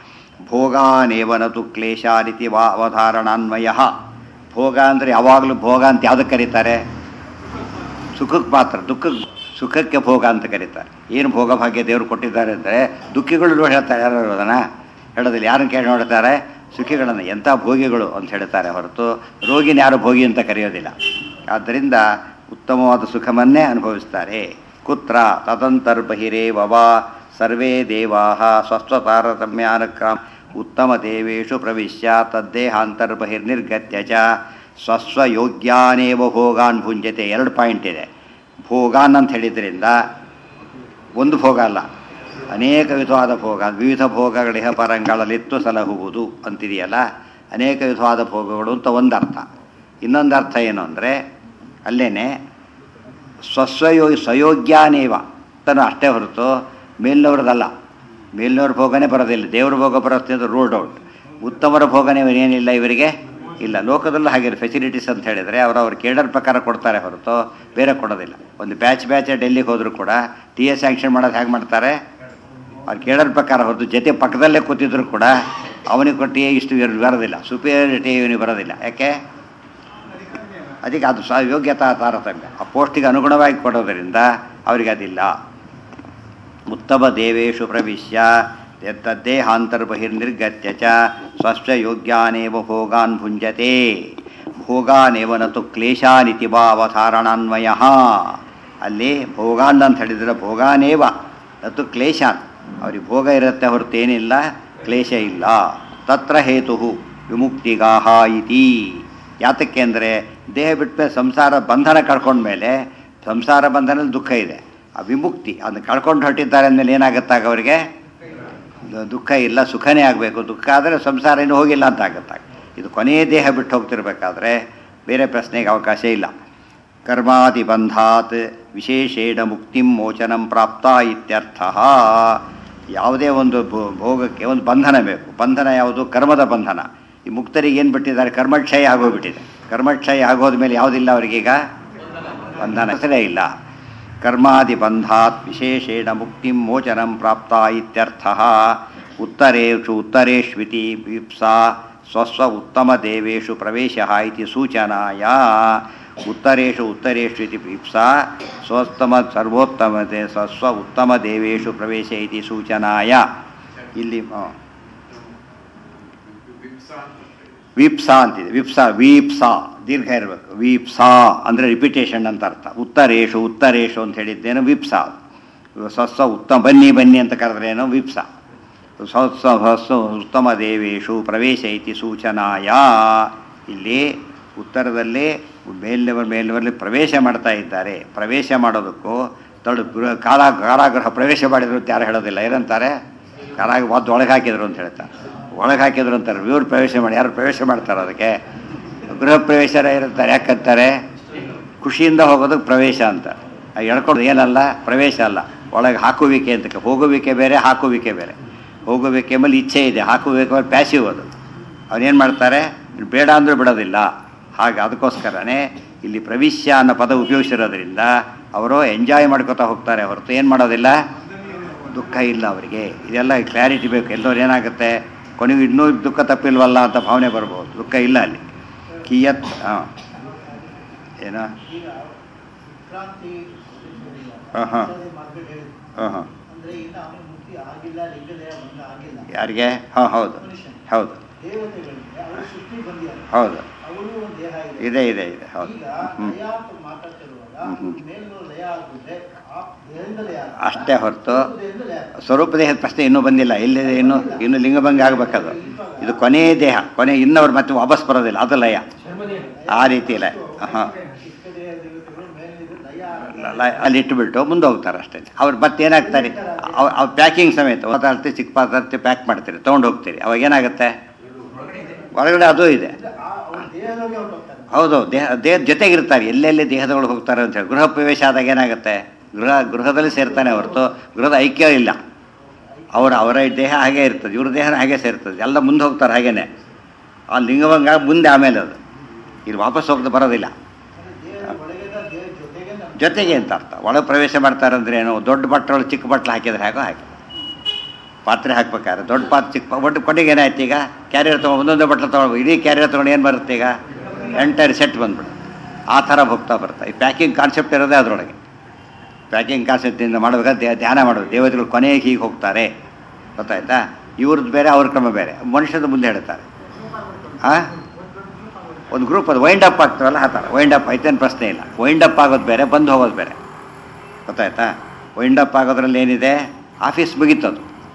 ಭೋಗಾನೇವನತು ಕ್ಲೇಶಾರಿತಿ ವಾ ಅವಧಾರಣಾನ್ವಯ ಭೋಗ ಅಂದರೆ ಯಾವಾಗಲೂ ಭೋಗ ಅಂತ ಯಾವುದಕ್ಕೆ ಕರೀತಾರೆ ಸುಖಕ್ಕೆ ಮಾತ್ರ ದುಃಖಕ್ಕೆ ಸುಖಕ್ಕೆ ಭೋಗ ಅಂತ ಕರೀತಾರೆ ಏನು ಭೋಗ ಭಾಗ್ಯ ದೇವರು ಕೊಟ್ಟಿದ್ದಾರೆ ಅಂದರೆ ದುಃಖಿಗಳು ನೋಡಿ ಹೇಳ್ತಾರೆ ಯಾರು ಅದನ್ನು ಹೇಳೋದಿಲ್ಲ ಯಾರನ್ನು ಕೇಳಿ ನೋಡ್ತಾರೆ ಸುಖಿಗಳನ್ನು ಎಂಥ ಭೋಗಿಗಳು ಅಂತ ಹೇಳ್ತಾರೆ ಹೊರತು ರೋಗಿನ ಯಾರು ಭೋಗಿ ಅಂತ ಕರೆಯೋದಿಲ್ಲ ಆದ್ದರಿಂದ ಉತ್ತಮವಾದ ಸುಖವನ್ನೇ ಅನುಭವಿಸ್ತಾರೆ ಕುತ್ರ ತದಂತರ್ಬಹಿರೇ ವವ ಸರ್ವೇ ದೇವಾ ಸ್ವಸ್ವತಾರತಮ್ಯಾನುಕ್ರಮ ಉತ್ತಮ ದೇವೇಶು ಪ್ರವಿಶ್ಯ ತದ್ದೇಹಾಂತರ್ಬಹಿರ್ನಿರ್ಗತ್ಯ ಚ ಸ್ವಸ್ವಯೋಗ್ಯಾನೇವ ಭೋಗಾನ್ ಭುಂಜತೆ ಎರಡು ಪಾಯಿಂಟ್ ಇದೆ ಭೋಗಾನ್ ಅಂತ ಹೇಳಿದ್ರಿಂದ ಒಂದು ಭೋಗ ಅಲ್ಲ ಅನೇಕ ವಿಧವಾದ ಭೋಗ ವಿವಿಧ ಭೋಗಗಳಿಹ ಪರಂಗಳಲ್ಲಿತ್ತು ಸಲಹುವುದು ಅಂತಿದೆಯಲ್ಲ ಅನೇಕ ವಿಧವಾದ ಭೋಗಗಳು ಅಂತ ಒಂದು ಅರ್ಥ ಇನ್ನೊಂದು ಅರ್ಥ ಏನು ಅಂದರೆ ಅಲ್ಲೇನೆ ಸ್ವಸ್ವಯೋ ಸ್ವಯೋಗ್ಯಾನೇವ ತನು ಅಷ್ಟೇ ಹೊರತು ಮೇಲಿನವ್ರದ್ದಲ್ಲ ಮೇಲಿನವ್ರ ಭೋಗನೇ ಬರೋದಿಲ್ಲ ದೇವ್ರ ಭೋಗ ಬರುತ್ತೆ ಅದು ರೂಲ್ಡ್ ಔಟ್ ಉತ್ತಮರ ಭೋಗನೇ ಏನಿಲ್ಲ ಇವರಿಗೆ ಇಲ್ಲ ಲೋಕದಲ್ಲೂ ಹಾಗೆ ಫೆಸಿಲಿಟೀಸ್ ಅಂತ ಹೇಳಿದರೆ ಅವರು ಅವ್ರ ಕೇಡರ್ ಪ್ರಕಾರ ಕೊಡ್ತಾರೆ ಹೊರತು ಬೇರೆ ಕೊಡೋದಿಲ್ಲ ಒಂದು ಬ್ಯಾಚ್ ಬ್ಯಾಚ್ ಡೆಲ್ಲಿಗೆ ಹೋದರೂ ಕೂಡ ಟಿ ಎ ಸ್ಯಾಂಕ್ಷನ್ ಮಾಡೋದು ಹೇಗೆ ಮಾಡ್ತಾರೆ ಅವ್ರು ಕೇಳೋರ ಪ್ರಕಾರ ಹೊರತು ಜೊತೆ ಪಕ್ಕದಲ್ಲೇ ಕೂತಿದ್ರು ಕೂಡ ಅವನಿಗೆ ಕೊಟ್ಟು ಇಷ್ಟು ಇವ್ರು ಬರೋದಿಲ್ಲ ಸುಪೀರಿಯರಿಟಿ ಇವನಿಗೆ ಬರೋದಿಲ್ಲ ಯಾಕೆ ಅದಕ್ಕೆ ಅದು ಸ ಯೋಗ್ಯತಾ ತಾರತಮ್ಯ ಆ ಪೋಸ್ಟಿಗೆ ಅನುಗುಣವಾಗಿ ಕೊಡೋದರಿಂದ ಅವರಿಗೆ ಅದಿಲ್ಲ ಉತ್ತಮ ದೇವೇಶು ಪ್ರವಿಶ್ಯ ತದ್ದೇಹಾಂತರ್ಬಹಿರ್ನಿರ್ಗತ್ಯ ಚ ಸ್ವಸ್ವ ಯೋಗ್ಯಾನೇವ ಭೋಗಾನ್ ಭುಂಜತೆ ಭೋಗಾನೇವ ನತು ಕ್ಲೇಶಾನಿತಿ ಭಾವಧಾರಣಾನ್ವಯ ಅಲ್ಲಿ ಭೋಗಾನ್ ಅಂತ ಹೇಳಿದ್ರೆ ಭೋಗಾನೇವ ನತು ಕ್ಲೇಶಾನ್ ಅವ್ರಿಗೆ ಭೋಗ ಇರುತ್ತೆ ಹೊರತು ಏನಿಲ್ಲ ಕ್ಲೇಶ ಇಲ್ಲ ತತ್ರ ಹೇತು ವಿಮುಕ್ತಿಗಾಹ ಇತಿ ಯಾತಕ್ಕೆ ಅಂದರೆ ದೇಹ ಬಿಟ್ಟ ಮೇಲೆ ಸಂಸಾರ ಬಂಧನ ಕಳ್ಕೊಂಡ್ಮೇಲೆ ಸಂಸಾರ ಬಂಧನಲ್ಲಿ ದುಃಖ ಇದೆ ಆ ವಿಮುಕ್ತಿ ಅದನ್ನು ಕಳ್ಕೊಂಡು ಹೊರಟಿದ್ದಾರೆ ಅಂದಮೇಲೆ ಏನಾಗುತ್ತಾಗ ಅವರಿಗೆ ದುಃಖ ಇಲ್ಲ ಸುಖನೇ ಆಗಬೇಕು ದುಃಖ ಆದರೆ ಸಂಸಾರ ಇನ್ನೂ ಹೋಗಿಲ್ಲ ಅಂತ ಆಗುತ್ತಾಗ ಇದು ಕೊನೆಯ ದೇಹ ಬಿಟ್ಟು ಹೋಗ್ತಿರ್ಬೇಕಾದ್ರೆ ಬೇರೆ ಪ್ರಶ್ನೆಗೆ ಅವಕಾಶ ಇಲ್ಲ ಕರ್ಮಾದಿ ಬಂಧಾತ್ ವಿಶೇಷೇಣ ಮುಕ್ತಿಂ ಮೋಚನಂ ಪ್ರಾಪ್ತ ಇತ್ಯರ್ಥ ಯಾವುದೇ ಒಂದು ಭೋ- ಭೋಗಕ್ಕೆ ಒಂದು ಬಂಧನ ಬೇಕು ಬಂಧನ ಯಾವುದು ಕರ್ಮದ ಬಂಧನ ಈ ಮುಕ್ತರಿಗೆ ಏನು ಬಿಟ್ಟಿದ್ದಾರೆ ಕರ್ಮಕ್ಷಯ ಆಗೋಗ್ಬಿಟ್ಟಿದೆ ಕರ್ಮಕ್ಷಯ ಆಗೋದ ಮೇಲೆ ಯಾವುದಿಲ್ಲ ಅವರಿಗೀಗ ಬಂಧನ ಹೆಸರೇ ಇಲ್ಲ ಕರ್ಮಾದಿ ಬಂಧಾತ್ ವಿಶೇಷೇಣ ಮುಕ್ತಿಂ ಮೋಚನಂ ಪ್ರಾಪ್ತ ಇತ್ಯರ್ಥ ಉತ್ತರೇಷು ಉತ್ತರೇಷ್ವಿತಿ ವಿಪ್ಸಾ ಸ್ವಸ್ವ ಉತ್ತಮ ದೇವೇಶು ಪ್ರವೇಶ ಇತಿ ಸೂಚನಾಯ ಉತ್ತರೇಷು ಉತ್ತರೇಷು ಇತಿ ವಿಪ್ಸಾ ಸ್ವೋತ್ತಮ ಸರ್ವೋತ್ತಮತೆ ಸ್ವಸ್ವ ಉತ್ತಮ ದೇವೇಶು ಪ್ರವೇಶ ಇತಿ ಸೂಚನಾಯ ಇಲ್ಲಿ ಆ, ವೀಪ್ಸಾ ಅಂತಿದೆ ವಿಪ್ಸಾ ವೀಪ್ಸಾ ದೀರ್ಘ ಇರಬೇಕು ವೀಪ್ಸಾ ಅಂದರೆ ರಿಪಿಟೇಷನ್ ಅಂತ ಅರ್ಥ ಉತ್ತರೇಶು ಉತ್ತರೇಶು ಅಂತ ಹೇಳಿದ್ದೇನು ವಿಪ್ಸಾ ಸ್ವಸ್ವ ಉತ್ತಮ ಬನ್ನಿ ಬನ್ನಿ ಅಂತ ಕರೆದ್ರೇನು ವಿಪ್ಸಾ ಸ್ವಸ್ವ ಸ್ವಸ್ವ ಉತ್ತಮ ದೇವೇಶು ಪ್ರವೇಶ ಇತಿ ಸೂಚನಾಯ ಇಲ್ಲಿ ಉತ್ತರದಲ್ಲಿ ಮೇಲ್ಲೆವರ್ ಮೇಲ್ಲೆವರಲ್ಲಿ ಪ್ರವೇಶ ಮಾಡ್ತಾ ಇದ್ದಾರೆ ಪ್ರವೇಶ ಮಾಡೋದಕ್ಕೂ ತಡು ಗೃಹ ಕಾಲ ಕಾರಾಗೃಹ ಪ್ರವೇಶ ಮಾಡಿದ್ರು ಅಂತ ಯಾರು ಹೇಳೋದಿಲ್ಲ ಏನಂತಾರೆ ಕಾರಾಗ ಒದ್ದು ಒಳಗೆ ಹಾಕಿದ್ರು ಅಂತ ಹೇಳ್ತಾರೆ ಒಳಗೆ ಹಾಕಿದ್ರು ಅಂತಾರೆ ಇವ್ರು ಪ್ರವೇಶ ಮಾಡಿ ಯಾರು ಪ್ರವೇಶ ಮಾಡ್ತಾರೆ ಅದಕ್ಕೆ ಗೃಹ ಪ್ರವೇಶರ ಇರುತ್ತಾರೆ ಯಾಕಂತಾರೆ ಖುಷಿಯಿಂದ ಹೋಗೋದಕ್ಕೆ ಪ್ರವೇಶ ಅಂತ ಆ ಎಳ್ಕೊಂಡು ಏನಲ್ಲ ಪ್ರವೇಶ ಅಲ್ಲ ಒಳಗೆ ಹಾಕುವಿಕೆ ಅಂತ ಹೋಗುವಿಕೆ ಬೇರೆ ಹಾಕುವಿಕೆ ಬೇರೆ ಹೋಗುವಿಕೆ ಮೇಲೆ ಇಚ್ಛೆ ಇದೆ ಹಾಕುವಿಕೆ ಮೇಲೆ ಪ್ಯಾಸಿವ್ ಅದು ಅವನೇನು ಮಾಡ್ತಾರೆ ಬೇಡ ಅಂದರೂ ಬಿಡೋದಿಲ್ಲ ಹಾಗೆ ಅದಕ್ಕೋಸ್ಕರನೇ ಇಲ್ಲಿ ಪ್ರವಿಶ್ಯ ಅನ್ನೋ ಪದ ಉಪಯೋಗಿಸಿರೋದ್ರಿಂದ ಅವರು ಎಂಜಾಯ್ ಮಾಡ್ಕೋತಾ ಹೋಗ್ತಾರೆ ಹೊರತು ಏನು ಮಾಡೋದಿಲ್ಲ ದುಃಖ ಇಲ್ಲ ಅವರಿಗೆ ಇದೆಲ್ಲ ಕ್ಲಾರಿಟಿ ಬೇಕು ಎಲ್ಲರೂ ಏನಾಗುತ್ತೆ ಕೊನೆಗೆ ಇನ್ನೂ ದುಃಖ ತಪ್ಪಿಲ್ವಲ್ಲ ಅಂತ ಭಾವನೆ ಬರ್ಬೋದು ದುಃಖ ಇಲ್ಲ ಅಲ್ಲಿ ಕಿಯತ್ ಹಾಂ ಏನೋ ಕ್ರಾಂತಿ ಹಾಂ ಹಾಂ ಮಾರ್ಕೆಟ್ ಹೇಳಿದ್ರು ಹಾಂ ಹಾಂ ಅಂದ್ರೆ ಇನ್ನು ಅವನಿಗೆ ಮುಕ್ತಿ ಆಗಿಲ್ಲ ಲಿಂಗದೇಹ ಬಂದ ಆಗಿಲ್ಲ ಯಾರಿಗೆ ಹಾಂ ಹೌದು ಹೌದು ದೇವತೆಗಳಿಗೆ ಅವರು ಸೃಷ್ಟಿ ಬಂದಿದ್ದಾರೆ ಹೌದು ಅವರು ಒಂದು ದೇಹ ಇದೆ ಇದೆ ಇದೆ ಇದೆ ಹೌದು ಈಗ ಹ್ಞೂ ಲಯ ಅಂತ ಮಾತಾಡ್ತಿರುವಾಗ ಹ್ಮ್, ಹ್ಮ್. ಮೇಲ್ನೂರು ಲಯ ಆಗಿದ್ರೆ ಆ ದೇಹದಿಂದ ಲಯ ಆಗುತ್ತೆ. ಅಷ್ಟೇ ಹೊರತು ಸ್ವಲ್ಪ ದೇಹದಿಂದ ಲಯ ಆಗುತ್ತೆ. ಸ್ವರೂಪ ದೇಹದ ಪ್ರಶ್ನೆ ಇನ್ನೂ ಬಂದಿಲ್ಲ ಎಲ್ಲಿದೆ ಇನ್ನು ಇನ್ನು ಲಿಂಗಭಂಗ ಆಗಬೇಕದು ಇದು ಕೊನೆಯ ದೇಹ ಕೊನೆ ಇನ್ನವ್ರು ಮತ್ತೆ ವಾಪಸ್ ಬರೋದಿಲ್ಲ ಅದು ಲಯ ಆ ರೀತಿ ಲಯ ಹಾಂ ಚಿಕ್ಕ ದೇಹ ದೇವತೆಗಳು ಮೇಲಿದ್ದು ಲಯ ಆಗುತ್ತೆ. ಲ- ಲ- ಅಲ್ಲಿ ಇಟ್ಟುಬಿಟ್ಟು ಮುಂದೆ ಹೋಗ್ತಾರೆ ಅಷ್ಟೇ ಅವ್ರು ಮತ್ತೇನಾಗ್ತಾರೆ ಅವ್ರು ಪ್ಯಾಕಿಂಗ್ ಸಮೇತ ಪದಾರ್ಥ ಚಿಕ್ಕ ಪದಾರ್ಥ ಪ್ಯಾಕ್ ಮಾಡ್ತೀರಿ ತೊಗೊಂಡು ಹೋಗ್ತೀರಿ ಅವಾಗ ಏನಾಗುತ್ತೆ ಒಳಗಡೆ ಅದು ಇದೆ ಆ ಅವ್ರ ದೇಹದೊಳಗೆ ಹೊರಟೋಗ್ತಾರೆ ಹೌದು ದೇಹ ದೇಹದ ಜೊತೆಗಿರ್ತಾರೆ ಎಲ್ಲೆಲ್ಲಿ ದೇಹದೊಳಗೆ ಹೋಗ್ತಾರೆ ಅಂತ ಹೇಳಿ ಗೃಹ ಪ್ರವೇಶ ಆದಾಗ ಏನಾಗುತ್ತೆ ಗೃಹ ಗೃಹದಲ್ಲಿ ಸೇರ್ತಾನೆ ಹೊರತು ಗೃಹದ ಐಕ್ಯ ಇಲ್ಲ ಅವರ ಅವರ ದೇಹ ಹಾಗೆ ಇರ್ತದೆ ಇವ್ರ ದೇಹ ಹಾಗೆ ಸೇರ್ತದೆ ಎಲ್ಲ ಮುಂದೆ ಹೋಗ್ತಾರೆ ಹಾಗೇನೆ ಆ ಲಿಂಗಭಂಗ ಮುಂದೆ ಆಮೇಲೆ ಅದು ಇಲ್ಲಿ ವಾಪಸ್ ಹೋಗ್ತಾ ಬರೋದಿಲ್ಲ ಅಂದ್ರೆ ದೇಹ ಒಳಗಿದ ದೇಹ ಜೊತೆಗೆ ನಮ್ಮ ಜೊತೆಗೆ ಅಂತ ಅರ್ಥ ಒಳಗೆ ಪ್ರವೇಶ ಮಾಡ್ತಾರೆ ಅಂದ್ರೆ ಏನು ದೊಡ್ಡ ಬಟ್ಟೆ ಒಳಗೆ ಚಿಕ್ಕ ಬಟ್ಲು ಹಾಕಿದ್ರೆ ಹೇಗೋ ಹಾಕಿ ಪಾತ್ರೆ ಹಾಕ್ಬೇಕಾದ್ರೆ ದೊಡ್ಡ ಪಾತ್ರೆ ಚಿಕ್ಕ ಪಾ- ಒಟ್ಟು ಕೊನೆಗೆ ಏನಾಯ್ತು ಈಗ ಕ್ಯಾರಿಯರ್ ತೊಗೊಂಡು ಒಂದೊಂದೇ ಬಟ್ಲು ತೊಗೊಂಡು ಇಡೀ ಕ್ಯಾರಿಯರ್ ತೊಗೊಂಡು ಏನು ಬರುತ್ತೆ ಈಗ ಎಂಟೈರ್ ಸೆಟ್ ಬಂದ್ಬಿಡುತ್ತೆ ಆ ಥರ ಹೋಗ್ತಾ ಬರ್ತಾ ಈ ಪ್ಯಾಕಿಂಗ್ ಕಾನ್ಸೆಪ್ಟ್ ಇರೋದೇ ಅದರೊಳಗೆ ಪ್ಯಾಕಿಂಗ್ ಕಾನ್ಸೆಪ್ಟಿಂದ ಮಾಡಬೇಕಾದ್ರೆ ಧ್ಯ- ಧ್ಯಾನ ಮಾಡೋದು ದೇವತೆಗಳು ಕೊನೆಗೆ ಹೀಗೆ ಹೋಗ್ತಾರೆ ಗೊತ್ತಾಯ್ತಾ ಇವ್ರದ್ದು ಬೇರೆ ಅವ್ರ ಕ್ರಮ ಬೇರೆ ಮನುಷ್ಯದ ಮುಂದೆ ಹೇಳ್ತಾರೆ ಹಾಂ ಒಂದು ಗ್ರೂಪ್ ಅದು ವೈಂಡ್ ಅಪ್ ಆಗ್ತಾರಲ್ಲ ಆ ಥರ ವೈಂಡ್ ಅಪ್ ಐತೇನು ಪ್ರಶ್ನೆ ಇಲ್ಲ ವೈಂಡ್ ಅಪ್ ಆಗೋದು ಬೇರೆ ಬಂದು ಹೋಗೋದು ಬೇರೆ ಗೊತ್ತಾಯ್ತಾ ವೈಂಡ್ ಅಪ್ ಆಗೋದ್ರಲ್ಲಿ ಏನಿದೆ ಆಫೀಸ್ ಮುಗೀತದು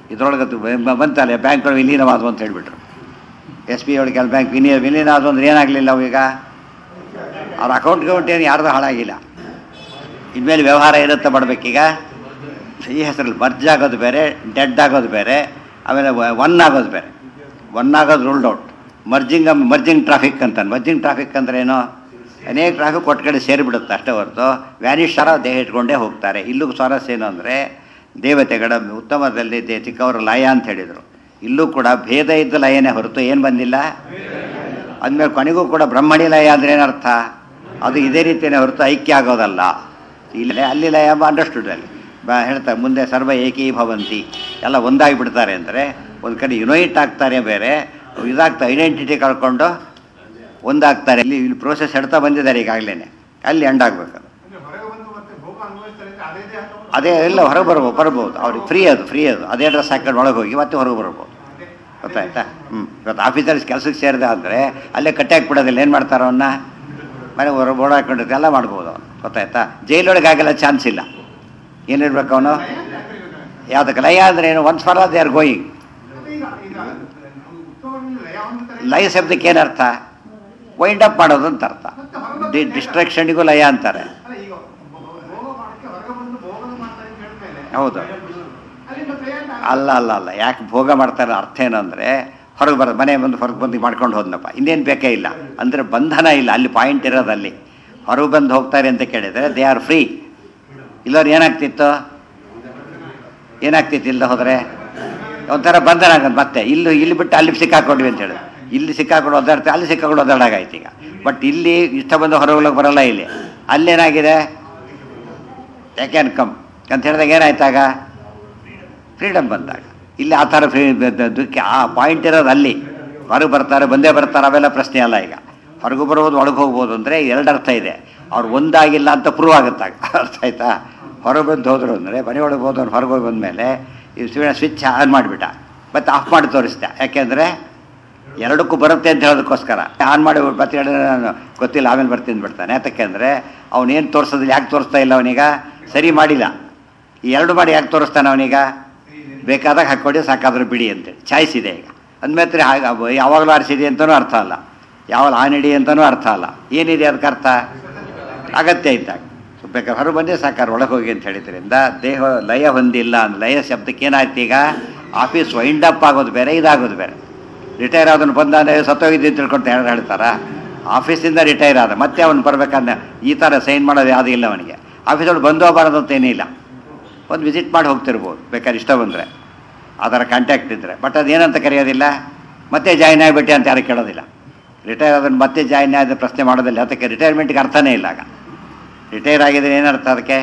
ಇದ್ರೊಳಗೆ ಬಂತಲ್ಲ ಬ್ಯಾಂಕ್ಗಳು ವಿಲೀನವಾದವು ಅಂತ ಹೇಳ್ಬಿಟ್ರು ಎಸ್ ಬಿ ಒಳಗೆ ಕೆಲ ಬ್ಯಾಂಕ್ ವಿಲೀನ ವಿಲೀನ ಆದವು ಅಂದ್ರೆ ಏನಾಗಲಿಲ್ಲ ಅವಾಗ ಅವ್ರ ಅಕೌಂಟ್ ಗೌಂಟ್ ಏನು ಯಾರ್ದು ಹಾಳಾಗಿಲ್ಲ ಇನ್ಮೇಲೆ ವ್ಯವಹಾರ ಏನಂತ ಮಾಡ್ಬೇಕೀಗ ಈ ಹೆಸರಲ್ಲಿ ಮರ್ಜ್ ಆಗೋದು ಬೇರೆ ಡೆಡ್ ಆಗೋದು ಬೇರೆ ಆಮೇಲೆ ಒನ್ ಆಗೋದು ಬೇರೆ ಒನ್ ಆಗೋದು ruled out merging merging traffic ಅಂತಾನೆ ಮರ್ಜಿಂಗ್ ಟ್ರಾಫಿಕ್ ಅಂದ್ರೆ ಏನು ಅನೇಕ ಟ್ರಾಫಿಕ್ ಒಟ್ಟು ಕಡೆ ಸೇರಿಬಿಡುತ್ತೆ ಅಷ್ಟೇ ಹೊರತು ವ್ಯಾನಿಷ್ ಥರ ದೇಹ ಇಟ್ಕೊಂಡೇ ಹೋಗ್ತಾರೆ ಇಲ್ಲೂ ಸ್ವಾರಸ್ಯ ಏನು ಅಂದರೆ ದೇವತೆಗಳ ಉತ್ತಮದಲ್ಲಿ ದೇ ಚಿಕ್ಕವರ ಲಯ ಅಂತ ಹೇಳಿದರು ಇಲ್ಲೂ ಕೂಡ ಭೇದ ಇದ್ದ ಲಯನೇ ಹೊರತು ಏನು ಬಂದಿಲ್ಲ ಅಂದಮೇಲೆ ಕೊನೆಗೂ ಕೂಡ ಬ್ರಹ್ಮಣಿ ಲಯ ಅಂದ್ರೆ ಏನರ್ಥ ಅದು ಇದೇ ರೀತಿಯೇ ಹೊರತು ಐಕ್ಯ ಆಗೋದಲ್ಲ ಇಲ್ಲಿ ಅಲ್ಲಿ ಲಯ ಅಂಡರ್ಸ್ಟುಡ್ ಅಲ್ಲಿ ಬ ಹೇಳ್ತಾರೆ ಮುಂದೆ ಸರ್ವ ಏಕೀಭವಂತಿ ಎಲ್ಲ ಒಂದಾಗಿ ಬಿಡ್ತಾರೆ ಅಂದರೆ ಒಂದು ಕಡೆ ಯುನೈಟ್ ಆಗ್ತಾರೆ ಬೇರೆ ಇದಾಗ್ತಾ ಐಡೆಂಟಿಟಿ ಕಳ್ಕೊಂಡು ಒಂದಾಗ್ತಾರೆ ಇಲ್ಲಿ ಇಲ್ಲಿ ಪ್ರೋಸೆಸ್ ಹೇಳ್ತಾ ಬಂದಿದ್ದಾರೆ ಈಗಾಗಲೇ ಅಲ್ಲಿ ಎಂಡ್ ಆಗಬೇಕು ಅಂದ್ರೆ ಹೊರಗೆ ಬಂದು ಮತ್ತೆ ಭೋಗ ಅನುಭವಿಸ್ತಾರೆ ಅಂದ್ರೆ ಅದೇ ದೇಹ ತಗೊಂಡು ಅದೇ ಎಲ್ಲ ಹೊರಗೆ ಬರ್ಬೋದು ಬರ್ಬೋದು ಅವ್ರಿಗೆ ಫ್ರೀ ಅದು ಫ್ರೀ ಅದು ಅದೇ ಡ್ರೆಸ್ ಹಾಕೊಂಡು ಒಳಗೆ ಹೋಗಿ ಮತ್ತೆ ಹೊರಗೆ ಬರ್ಬೋದು ಅದೇ ಗೊತ್ತಾಯ್ತಾ ಹ್ಞೂ ಇವತ್ತು ಆಫೀಸರ್ಸ್ ಕೆಲಸಕ್ಕೆ ಸೇರಿದ ಅಂದರೆ ಅಲ್ಲೇ ಕಟ್ಟಿ ಹಾಕ್ಬಿಡೋದಿಲ್ಲ ಏನು ಮಾಡ್ತಾರೋ ಅವನ್ನ ಮನೆ ಹೊರ ಬೋರ್ಡ್ ಹಾಕೊಂಡಿರ್ತಾರೆ ಎಲ್ಲ ಮಾಡ್ಬೋದು ಅವನು ಗೊತ್ತಾಯ್ತಾ ಜೈಲೊಳಗೆ ಆಗಲ್ಲ ಚಾನ್ಸ್ ಇಲ್ಲ ಏನಿರ್ಬೇಕು ಅವನು ಯಾವುದಕ್ಕೆ ಲಯ ಅಂದರೆ ಏನು once for they are going ಮತ್ತೆ ಈಗ ಈಗ ಉತ್ತಮವಾಗಿ ಲಯ ಹೊಂದುತ್ತಾರೆ ಲಯ ಶಬ್ದಕ್ಕೆ ಏನರ್ಥ ವೈಂಡ್ ಅಪ್ ಮಾಡೋದು ಅಂತ ಅರ್ಥ ಡಿ ಡಿಸ್ಟ್ರಾಕ್ಷನ್ಗೂ ಲಯ ಅಂತಾರೆ ಅಲ್ಲ ಈಗ ಭೋಗ ಮಾಡಕ್ಕೆ ಹೊರಗೆ ಬಂದು ಭೋಗನ ಮಾಡ್ತಾರೆ ಅಂತ ಹೇಳಿದ್ಮೇಲೆ ಹೌದು ಅಲ್ಲಿಂದ ಪ್ರಯಾಣ ಅಲ್ಲ ಅಲ್ಲ ಅಲ್ಲ ಯಾಕೆ ಭೋಗ ಮಾಡ್ತಾರೆ ಅರ್ಥ ಏನಂದರೆ ಹೊರಗೆ ಬರೋದು ಮನೆ ಬಂದು ಹೊರಗೆ ಬಂದು ಮಾಡ್ಕೊಂಡು ಹೋದ್ನಪ್ಪ ಇನ್ನೇನು ಬೇಕೇ ಇಲ್ಲ ಅಂದರೆ ಬಂಧನ ಇಲ್ಲ ಅಲ್ಲಿ ಪಾಯಿಂಟ್ ಇರೋದು ಅಲ್ಲಿ ಹೊರಗೆ ಬಂದು ಹೋಗ್ತಾರೆ ಅಂತ ಕೇಳಿದರೆ ದೇ ಆರ್ ಫ್ರೀ ಇಲ್ಲವ್ರು ಏನಾಗ್ತಿತ್ತು ಏನಾಗ್ತಿತ್ತು ಇಲ್ಲದೆ ಹೋದರೆ ಒಂಥರ ಬಂಧನ ಆಗೋದು ಮತ್ತೆ ಇಲ್ಲಿ ಇಲ್ಲಿ ಬಿಟ್ಟು ಅಲ್ಲಿ ಸಿಕ್ಕಾಕೊಂಡ್ವಿ ಅಂತ ಹೇಳಿ ಇಲ್ಲಿ ಸಿಕ್ಕಾಕೊಂಡು ಒದ್ದಾಡ್ತೀವಿ ಅಲ್ಲಿ ಸಿಕ್ಕಾಕೊಂಡು ಒದ್ದಾಡಾಗಾಯ್ತು ಈಗ ಬಟ್ ಇಲ್ಲಿ ಇಷ್ಟ ಬಂದು ಹೊರಗೆ ಬರಲ್ಲ ಇಲ್ಲಿ ಅಲ್ಲೇನಾಗಿದೆ ಯಾಕೆ ಕಮ್ ಅಂತ ಹೇಳಿದಾಗ ಏನಾಯ್ತಾಗ ಫ್ರೀಡಮ್ ಬಂದಾಗ ಇಲ್ಲಿ ಆ ಥರ ಫ್ರೀ ದುಃಖ ಆ ಪಾಯಿಂಟ್ ಇರೋದು ಅಲ್ಲಿ ಹೊರಗೆ ಬರ್ತಾರೆ ಬಂದೇ ಬರ್ತಾರೆ ಅವೆಲ್ಲ ಪ್ರಶ್ನೆ ಅಲ್ಲ ಈಗ ಹೊರಗೆ ಬರ್ಬೋದು ಒಳಗೆ ಹೋಗ್ಬೋದು ಅಂದರೆ ಎರಡು ಅರ್ಥ ಇದೆ ಅವ್ರು ಒಂದಾಗಿಲ್ಲ ಅಂತ ಪ್ರೂವ್ ಆಗುತ್ತಾಗ ಅರ್ಥ ಆಯ್ತಾ ಹೊರಗೆ ಬಂದು ಹೋದ್ರು ಅಂದರೆ ಮನೆ ಒಳಗೆ ಹೋದವ್ರು ಹೊರಗೆ ಹೋಗಿ ಬಂದಮೇಲೆ ಈ ಸ್ವಿಚ್ ಆನ್ ಮಾಡಿಬಿಟ್ಟ ಮತ್ತೆ ಆಫ್ ಮಾಡಿ ತೋರಿಸ್ದೆ ಯಾಕೆಂದರೆ ಎರಡಕ್ಕೂ ಬರುತ್ತೆ ಅಂತ ಹೇಳೋದಕ್ಕೋಸ್ಕರ ಆನ್ ಮಾಡಿ ಮತ್ತೆ ಹೇಳಿದ್ರೆ ನಾನು ಗೊತ್ತಿಲ್ಲ ಆಮೇಲೆ ಬರ್ತೀನಿ ಬಿಡ್ತಾನೆ ಯಾತಕ್ಕೆ ಅಂದರೆ ಅವನೇನು ತೋರಿಸೋದಿಲ್ಲ ಯಾಕೆ ತೋರಿಸ್ತಾ ಇಲ್ಲ ಅವನೀಗ ಸರಿ ಮಾಡಿಲ್ಲ ಈ ಎರಡು ಮಾಡಿ ಯಾಕೆ ತೋರಿಸ್ತಾನೆ ಅವನೀಗ ಬೇಕಾದಾಗ ಹಾಕ್ಕೊಡಿ ಸಾಕಾದ್ರೆ ಬಿಡಿ ಅಂತೇಳಿ ಚಾಯ್ಸ್ ಇದೆ ಈಗ ಅಂದ್ಮೇಲೆ ಹಾಗೆ ಅವ್ ಯಾವಾಗಲೂ ಆರಿಸಿದೆ ಅಂತಲೂ ಅರ್ಥ ಅಲ್ಲ ಯಾವಾಗ ಆನ್ ಇಡಿ ಅಂತಲೂ ಅರ್ಥ ಅಲ್ಲ ಏನಿದೆ ಅದಕ್ಕೆ ಅರ್ಥ ಅಗತ್ಯ ಇದ್ದಾಗ ಸೊ ಬೇಕಾದ್ರೆ ಹೊರ ಬಂದೇ ಸಾಕಾರ ಒಳಗೆ ಹೋಗಿ ಅಂತ ಹೇಳಿದ್ರಿಂದ ದೇಹ ಲಯ ಹೊಂದಿಲ್ಲ ಅಂದ್ರೆ ಲಯ ಶಬ್ದಕ್ಕೆ ಏನಾಯ್ತು ಈಗ ಆಫೀಸ್ ವೈಂಡ್ ಅಪ್ ಆಗೋದು ಬೇರೆ ಇದಾಗೋದು ಬೇರೆ ರಿಟೈರ್ ಆದನು ಬಂದಾನೆ ಸತ್ತೋಗಿದ್ದೆ ಅಂತ ತಿಳ್ಕೊಂಡು ಯಾರು ಹೇಳ್ತಾರ ಆಫೀಸಿಂದ ರಿಟೈರ್ ಆದ ಮತ್ತೆ ಅವನು ಬರ್ಬೇಕಂದ್ರೆ ಈ ಥರ ಸೈನ್ ಮಾಡೋದು ಯಾವುದೂ ಇಲ್ಲ ಅವನಿಗೆ ಆಫೀಸಲ್ಲಿ ಬಂದೋ ಬರೋದು ಅಂತ ಏನಿಲ್ಲ ಒಂದು ವಿಸಿಟ್ ಮಾಡಿ ಹೋಗ್ತಿರ್ಬೋದು ಬೇಕಾದ್ರೆ ಇಷ್ಟ ಬಂದರೆ ಅದರ ಕಾಂಟ್ಯಾಕ್ಟ್ ಇದ್ದರೆ ಬಟ್ ಅದೇನಂತ ಕರೆಯೋದಿಲ್ಲ ಮತ್ತೆ ಜಾಯ್ನ್ ಆಗಿಬಿಟ್ಟೆ ಅಂತ ಯಾರು ಕೇಳೋದಿಲ್ಲ ರಿಟೈರ್ ಆದನ್ನು ಮತ್ತೆ ಜಾಯ್ನ್ ಆದ ಪ್ರಶ್ನೆ ಮಾಡೋದಿಲ್ಲ ಅದಕ್ಕೆ ರಿಟೈರ್ಮೆಂಟ್ಗೆ ಅರ್ಥನೇ ಇಲ್ಲ ಆಗ ರಿಟೈರ್ ಆಗಿದ್ರೆ ಏನರ್ಥ ಅದಕ್ಕೆ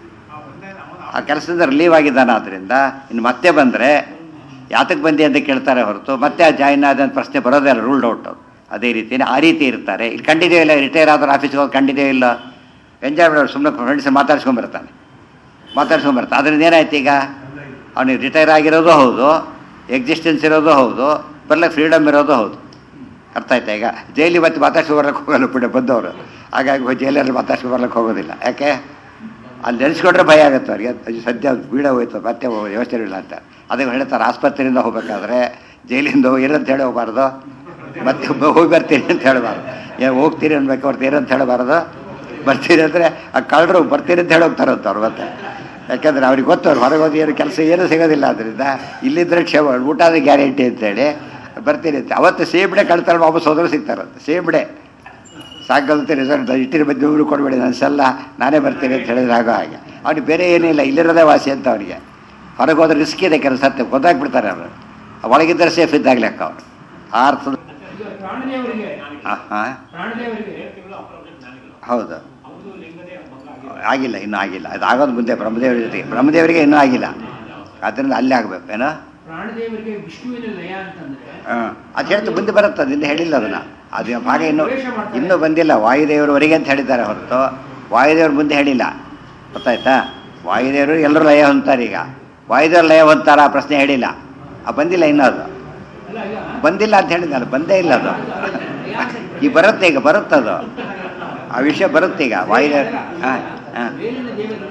ಆ ಕೆಲಸದಿಂದ ರಿಲೀವ್ ಆಗಿದ್ದಾನೆ ಆದ್ದರಿಂದ ಇನ್ನು ಮತ್ತೆ ಬಂದರೆ ಯಾತಕ್ಕೆ ಬಂದಿ ಅಂತ ಕೇಳ್ತಾರೆ ಹೊರತು ಮತ್ತೆ ಆ ಜಾಯ್ನ್ ಆದ ಪ್ರಶ್ನೆ ಬರೋದೇ ಇಲ್ಲ ರೂಲ್ಡ್ ಔಟ್ ಅದೇ ರೀತಿಯೇ ಆ ರೀತಿ ಇರ್ತಾರೆ ಇಲ್ಲಿ ಕಂಡಿದ್ಯೋ ಇಲ್ಲ ರಿಟೈರ್ ಆದ್ರೆ ಆಫೀಸ್ಗೆ ಹೋಗಿ ಕಂಡಿದ್ಯೋ ಇಲ್ಲ ಎಂಜಾಯ್ ಮಾಡೋರು ಸುಮ್ಮನೆ ಫ್ರೆಂಡ್ಸ್ ಮಾತಾಡ್ಸ್ಕೊಂಬರ್ತಾನೆ ಮಾತಾಡ್ಸ್ಕೊಂಬರ್ತಾನೆ ಅದರಿಂದ ಏನಾಯ್ತು ಈಗ ಅವನಿಗೆ ರಿಟೈರ್ ಆಗಿರೋದು ಹೌದು ಎಕ್ಸಿಸ್ಟೆನ್ಸ್ ಇರೋದು ಹೌದು ಬರ್ಲಿಕ್ಕೆ ಫ್ರೀಡಮ್ ಇರೋದು ಹೌದು ಅರ್ಥ ಆಯ್ತಾ ಈಗ ಜೈಲಿಗೆ ಮತ್ತೆ ಮಾತಾಡ್ಸ್ಕೊ ಬರ್ಲಿಕ್ಕೆ ಹೋಗಲ್ಲ ಬಿಡ ಬಂದವರು ಹಾಗಾಗಿ ಜೈಲಲ್ಲಿ ಮಾತಾಡ್ಸ್ಕೊ ಬರ್ಲಿಕ್ಕೆ ಹೋಗೋದಿಲ್ಲ ಯಾಕೆ ಅಲ್ಲಿ ನೆನೆಸ್ಕೊಂಡ್ರೆ ಭಯ ಆಗುತ್ತೆ ಅವ್ರಿಗೆ ಅಯ್ಯೋ, ಸದ್ಯ ಬೀಡ ಹೋಯ್ತು ಮತ್ತೆ ವ್ಯವಸ್ಥೆ ಇಲ್ಲ ಅಂತ ಅದಕ್ಕೆ ಹೇಳ್ತಾರೆ ಆಸ್ಪತ್ರೆಯಿಂದ ಹೋಗ್ಬೇಕಾದ್ರೆ ಜೈಲಿಂದ ಹೋಗಿ ಏನಂತ ಹೇಳಿ ಹೋಗ್ಬಾರ್ದು ಮತ್ತೆ ಬ- ಹೋಗಿ ಬರ್ತೀನಿ ಅಂತ ಹೇಳಬಾರ್ದು ಏನು ಹೋಗ್ತೀರಿ ಅನ್ಬೇಕು ಅವ್ರದ್ದು ಏನಂತ ಹೇಳಬಾರ್ದು ಬರ್ತೀರಿ ಅಂದರೆ ಆ ಕಳ್ಳರು ಬರ್ತೀರಿ ಅಂತ ಹೇಳಿ ಹೋಗ್ತಾರಂತ ಅವ್ರು ಮತ್ತೆ ಯಾಕಂದ್ರೆ ಅವ್ರಿಗೆ ಗೊತ್ತು ಅವ್ರು ಹೊರಗೆ ಹೋಗಿ ಏನು ಕೆಲಸ ಏನೂ ಸಿಗೋದಿಲ್ಲ ಅದರಿಂದ ಇಲ್ಲಿದ್ರೆ ಕ್ಷೇಮ ಊಟದ ಗ್ಯಾರಂಟಿ ಅಂತೇಳಿ ಬರ್ತೀನಿ ಅಂತ ಅವತ್ತು ಸೇಮ್ ಡೇ ಕಳ್ತಾರೆ ವಾಪಸ್ ಹೋದ್ರೆ ಸಿಗ್ತಾರಂತೆ ಸೇಮ್ ಡೇ ಸಾಕಲ್ತೆ ರಿಸಲ್ಟ್ ಇಟ್ಟಿರ ಬಗ್ಗೆ ಇವರು ಕೊಡಬೇಡಿ ನನ್ನ ಸಲ್ಲ ನಾನೇ ಬರ್ತೀನಿ ಅಂತ ಹೇಳಿದ್ರೆ ಆಗೋ ಹಾಗೆ ಅವ್ನಿಗೆ ಬೇರೆ ಏನಿಲ್ಲ ಇಲ್ಲಿರೋದೇ ವಾಸಿ ಅಂತ ಅವನಿಗೆ ಹೊರಗೆ ಹೋದ್ರೆ ರಿಸ್ಕ್ ಇದೆ ಕೆಲಸ ಅಂತ ಗೊತ್ತಾಗ್ಬಿಡ್ತಾರೆ ಅವರು ಒಳಗಿದ್ದರೆ ಸೇಫ್ ಇದ್ದಾಗ ಲೆಕ್ಕ ಅವರು ಆ ಅರ್ಥದ ಈಗ ಪ್ರಾಣದೇವರಿಗೆ ಹಾಂ ಹಾಂ ಪ್ರಾಣದೇವರಿಗೆ ಹೌದು ಅವರು ಲಿಂಗದೇ ಭಂಗ ಆಗಿದೆ ಆಗಿಲ್ಲ ಇನ್ನೂ ಆಗಿಲ್ಲ ಅದು ಆಗೋದು ಮುಂದೆ ಬ್ರಹ್ಮದೇವರ ಜೊತೆಗೆ ಬ್ರಹ್ಮದೇವರಿಗೆ ಇನ್ನೂ ಆಗಿಲ್ಲ ಆದ್ದರಿಂದ ಅಲ್ಲೇ ಆಗಬೇಕು ಏನೋ ಪ್ರಾಣದೇವರಿಗೆ ವಿಷ್ಣುವಿನ ಲಯ ಅಂತಂದ್ರೆ ಹಾಂ ಅದು ಹೇಳ್ತು ಮುಂದೆ ಬರುತ್ತೆ ಅದಿಂದ ಹೇಳಿಲ್ಲ ಅದನ್ನು ಅದು ಭಾಗ ಇನ್ನೂ ಇನ್ನೂ ಬಂದಿಲ್ಲ ವಾಯುದೇವರವರೆಗೆ ಅಂತ ಹೇಳಿದ್ದಾರೆ ಹೊರತು ವಾಯುದೇವರು ಮುಂದೆ ಹೇಳಿಲ್ಲ ಗೊತ್ತಾಯ್ತಾ ವಾಯುದೇವರು ಎಲ್ಲರೂ ಲಯ ಹೊಂತಾರೆ ಈಗ ವಾಯುದೇವರು ಲಯ ಹೊಂತಾರ ಆ ಪ್ರಶ್ನೆ ಹೇಳಿಲ್ಲ ಆ ಬಂದಿಲ್ಲ ಇನ್ನೂ ಅದು ಅಲ್ಲ ಈಗ ಬಂದಿಲ್ಲ ಅಂತ ಹೇಳಿದ್ನಲ್ಲ ಬಂದೇ ಇಲ್ಲ ಅದು ಈಗ ಬರುತ್ತೆ ಈಗ ಬರುತ್ತದು ಆ ವಿಷಯ ಬರುತ್ತೆ ಈಗ ವಾಯುದೇವರು ಹಾಂ ಹಾಂ ಮೇಲಿನ ದೇವತೆಗಳಲ್ಲಿ ಇವರು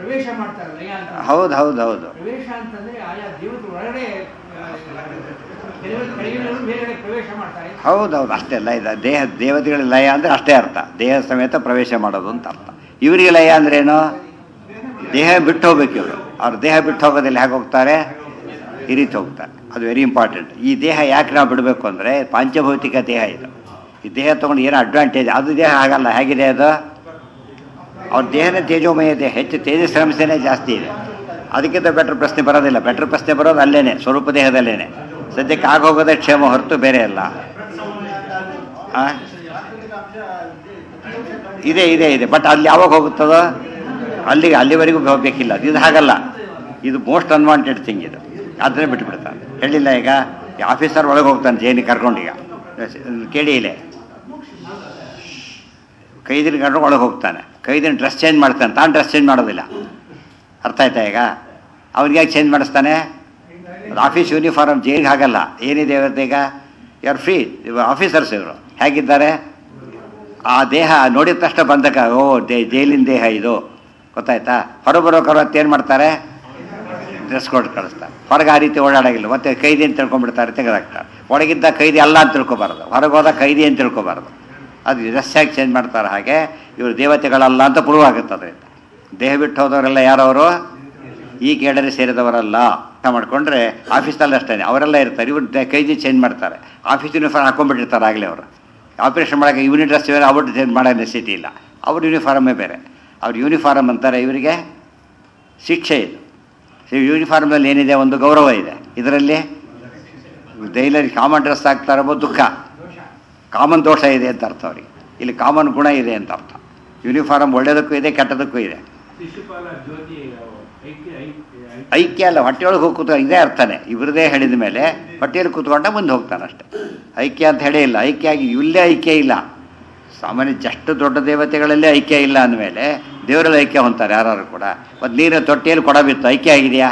ಪ್ರವೇಶ ಮಾಡ್ತಾರೆ ಲಯ ಅಂತ ಹೌದು ಹೌದು ಹೌದು ಪ್ರವೇಶ ಅಂತಂದ್ರೆ ಆಯಾ ದೇವತೆ ಒಳಗಡೆ ಆ, ಕೆಲವರು ಕೆಳಗಿನವರು ಮೇಲ್ಗಡೆ ಪ್ರವೇಶ ಮಾಡ್ತಾರೆ ಹೌದು ಹೌದು ಅಷ್ಟೇ ಅಲ್ಲ ಇದು ದೇಹ ದೇವತೆಗಳ ಲಯ ಅಂದರೆ ಅಷ್ಟೇ ಅರ್ಥ ದೇಹ ಸಮೇತ ಪ್ರವೇಶ ಮಾಡೋದು ಅಂತ ಅರ್ಥ ಇವರಿಗೆ ಲಯ ಅಂದ್ರೇನು ದೇಹ ಬಿಟ್ಟು ಹೋಗ್ಬೇಕು ಇವರು ಅವ್ರ ದೇಹ ಬಿಟ್ಟು ಹೋಗೋದಿಲ್ಲ ಹೇಗೆ ಹೋಗ್ತಾರೆ ಈ ರೀತಿ ಹೋಗ್ತಾರೆ ಅದು ವೆರಿ ಇಂಪಾರ್ಟೆಂಟ್ ಈ ದೇಹ ಯಾಕೆ ನಾವು ಬಿಡಬೇಕು ಅಂದರೆ ಪಾಂಚಭೌತಿಕ ದೇಹ ಇದು ಈ ದೇಹ ತೊಗೊಂಡು ಏನೋ ಅಡ್ವಾಂಟೇಜ್ ಅದು ದೇಹ ಆಗಲ್ಲ ಹೇಗಿದೆ ಅದು ಅವ್ರ ದೇಹನೇ ತೇಜೋಮಯ ದೇಹ ಹೆಚ್ಚು ತೇಜಸ್ಸಂಶನೇ ಜಾಸ್ತಿ ಇದೆ ಅದಕ್ಕಿಂತ ಬೆಟ್ರ್ ಪ್ರಶ್ನೆ ಬರೋದಿಲ್ಲ ಬೆಟ್ರ್ ಪ್ರಶ್ನೆ ಬರೋದು ಅಲ್ಲೇನೆ ಸ್ವರೂಪ ದೇಹದಲ್ಲೇನೆ ಸದ್ಯಕ್ಕೆ ಆಗೋಗೋದೇ ಕ್ಷೇಮ ಹೊರತು ಬೇರೆ ಅಲ್ಲ ಆ? ಇದೆ ಇದೆ ಇದೆ ಬಟ್ ಅಲ್ಲಿ ಯಾವಾಗ ಹೋಗುತ್ತದೋ ಅಲ್ಲಿಗೆ ಅಲ್ಲಿವರೆಗೂ ಹೋಗ್ಬೇಕಿಲ್ಲ ಅದು ಇದು ಹಾಗಲ್ಲ ಇದು ಮೋಸ್ಟ್ ಅನ್ವಾಂಟೆಡ್ ಥಿಂಗ್ ಇದು ಅದನ್ನೇ ಬಿಟ್ಬಿಡ್ತಾನೆ ಹೇಳಿಲ್ಲ ಈಗ ಈ ಆಫೀಸರ್ ಒಳಗೆ ಹೋಗ್ತಾನೆ ಜೈನಿಗೆ ಕರ್ಕೊಂಡು ಈಗ ಕೇಳಿ ಇಲ್ಲೇ ಕೈದಿನ ಕರ್ಕೊಂಡು ಒಳಗೆ ಹೋಗ್ತಾನೆ ಕೈದಿನ ಡ್ರೆಸ್ ಚೇಂಜ್ ಮಾಡ್ತಾನೆ ತಾನು ಡ್ರೆಸ್ ಚೇಂಜ್ ಮಾಡೋದಿಲ್ಲ ಅರ್ಥ ಆಯ್ತಾ ಈಗ ಅವ್ನಿಗೆ ಯಾಕೆ ಚೇಂಜ್ ಮಾಡಿಸ್ತಾನೆ ಅದು ಆಫೀಸ್ ಯೂನಿಫಾರ್ಮ್ ಜೈಲಿಗೆ ಹಾಗಲ್ಲ ಏನಿದೆ ಇವತ್ತು ಈಗ ಆರ್ ಫ್ರೀ ಆಫೀಸರ್ಸ್ ಇವರು ಹೇಗಿದ್ದಾರೆ ಆ ದೇಹ ನೋಡಿದ ತಕ್ಷಣ ಬಂದಕ ಓ ದೇ ಜೈಲಿನ ದೇಹ ಇದು ಗೊತ್ತಾಯ್ತಾ ಹೊರಬರೋಕರು ಏನು ಮಾಡ್ತಾರೆ ಡ್ರೆಸ್ ಕೊಟ್ಟು ಕಳಿಸ್ತಾರೆ ಹೊರಗೆ ಆ ರೀತಿ ಓಡಾಡೋಗಿಲ್ಲ ಮತ್ತೆ ಕೈದಿ ಅಂತ ತಿಳ್ಕೊಂಡ್ಬಿಡ್ತಾರೆ ತೆಗೆದಾಕ್ತಾರೆ ಒಳಗಿದ್ದ ಕೈದಿ ಅಲ್ಲ ಅಂತ ತಿಳ್ಕೊಬಾರ್ದು ಹೊರಗೆ ಹೋದ ಕೈದಿ ಅಂತ ತಿಳ್ಕೊಬಾರ್ದು ಅದು ಡ್ರೆಸ್ ಆಗಿ ಚೇಂಜ್ ಮಾಡ್ತಾರೆ ಹಾಗೆ ಇವರು ದೇವತೆಗಳಲ್ಲ ಅಂತ ಪ್ರೂವ್ ಆಗುತ್ತೆ ಅದರಿಂದ ದೇಹ ಬಿಟ್ಟು ಹೋದವರೆಲ್ಲ ಯಾರವರು ಈ ಕೇಡರಿ ಸೇರಿದವರಲ್ಲ ಅರ್ಥ ಮಾಡ್ಕೊಂಡ್ರೆ ಆಫೀಸಲ್ಲಿ ಅಷ್ಟೇ ಅವರೆಲ್ಲ ಇರ್ತಾರೆ ಇವ್ರು ದೆ- ಕೈದಿ ಚೇಂಜ್ ಮಾಡ್ತಾರೆ ಆಫೀಸ್ ಯೂನಿಫಾರ್ಮ್ ಹಾಕೊಂಡ್ಬಿಟ್ಟಿರ್ತಾರೆ ಆಗಲೇ ಅವರು ಆಪರೇಷನ್ ಮಾಡೋಕೆ ಯೂನಿಟ್ ಡ್ರೆಸ್ ಬೇರೆ ಅವ್ರು ಚೇಂಜ್ ಮಾಡೋ ನೆಸಿಟಿ ಇಲ್ಲ ಅವ್ರ ಯೂನಿಫಾರ್ಮೇ ಬೇರೆ ಅವ್ರ ಯೂನಿಫಾರ್ಮ್ ಅಂತಾರೆ ಇವರಿಗೆ ಶಿಕ್ಷೆ ಇದು ಈ ಯೂನಿಫಾರ್ಮಲ್ಲಿ ಏನಿದೆ ಒಂದು ಗೌರವ ಇದೆ ಇದರಲ್ಲಿ ಡೈಲರಿ ಕಾಮನ್ ಡ್ರೆಸ್ ಹಾಕ್ತಾ ಇರೋದು ದುಃಖ ಕಾಮನ್ ದೋಷ ಇದೆ ಅಂತ ಅರ್ಥ ಅವ್ರಿಗೆ ಇಲ್ಲಿ ಕಾಮನ್ ಗುಣ ಇದೆ ಅಂತ ಅರ್ಥ ಯೂನಿಫಾರ್ಮ್ ಒಳ್ಳೆಯದಕ್ಕೂ ಇದೆ ಕೆಟ್ಟದಕ್ಕೂ ಇದೆ ಶಿಶುಪಾಲ ಜ್ಯೋತಿ ಐಕ್ಯ ಐಕ್ಯ ಐಕ್ಯ ಅಲ್ಲ ಹೊಟ್ಟೆಯೊಳಗೆ ಹೋಗಿ ಕೂತ್ಕೊಂಡು ಇದೇ ಅರ್ಥನೇ ಇವ್ರದೇ ಹೇಳಿದ ಮೇಲೆ ಹೊಟ್ಟೆಯಲ್ಲಿ ಕೂತ್ಕೊಂಡ ಮುಂದೆ ಹೋಗ್ತಾನೆ ಅಷ್ಟೇ ಐಕ್ಯ ಅಂತ ಹೇಳೇ ಇಲ್ಲ ಐಕ್ಯ ಆಗಿ ಇಲ್ಲೇ ಐಕ್ಯ ಇಲ್ಲ ಸಾಮಾನ್ಯ ಜಸ್ಟ್ ದೊಡ್ಡ ದೇವತೆಗಳಲ್ಲೇ ಐಕ್ಯ ಇಲ್ಲ ಅಂದಮೇಲೆ ದೇವರಲ್ಲಿ ಐಕ್ಯ ಹೊಂತಾರೆ ಯಾರು ಕೂಡ ಮತ್ತು ನೀರಿನ ತೊಟ್ಟಿಯಲ್ಲಿ ಕೊಡ ಬಿತ್ತು ಐಕ್ಯ ಆಗಿದೆಯಾ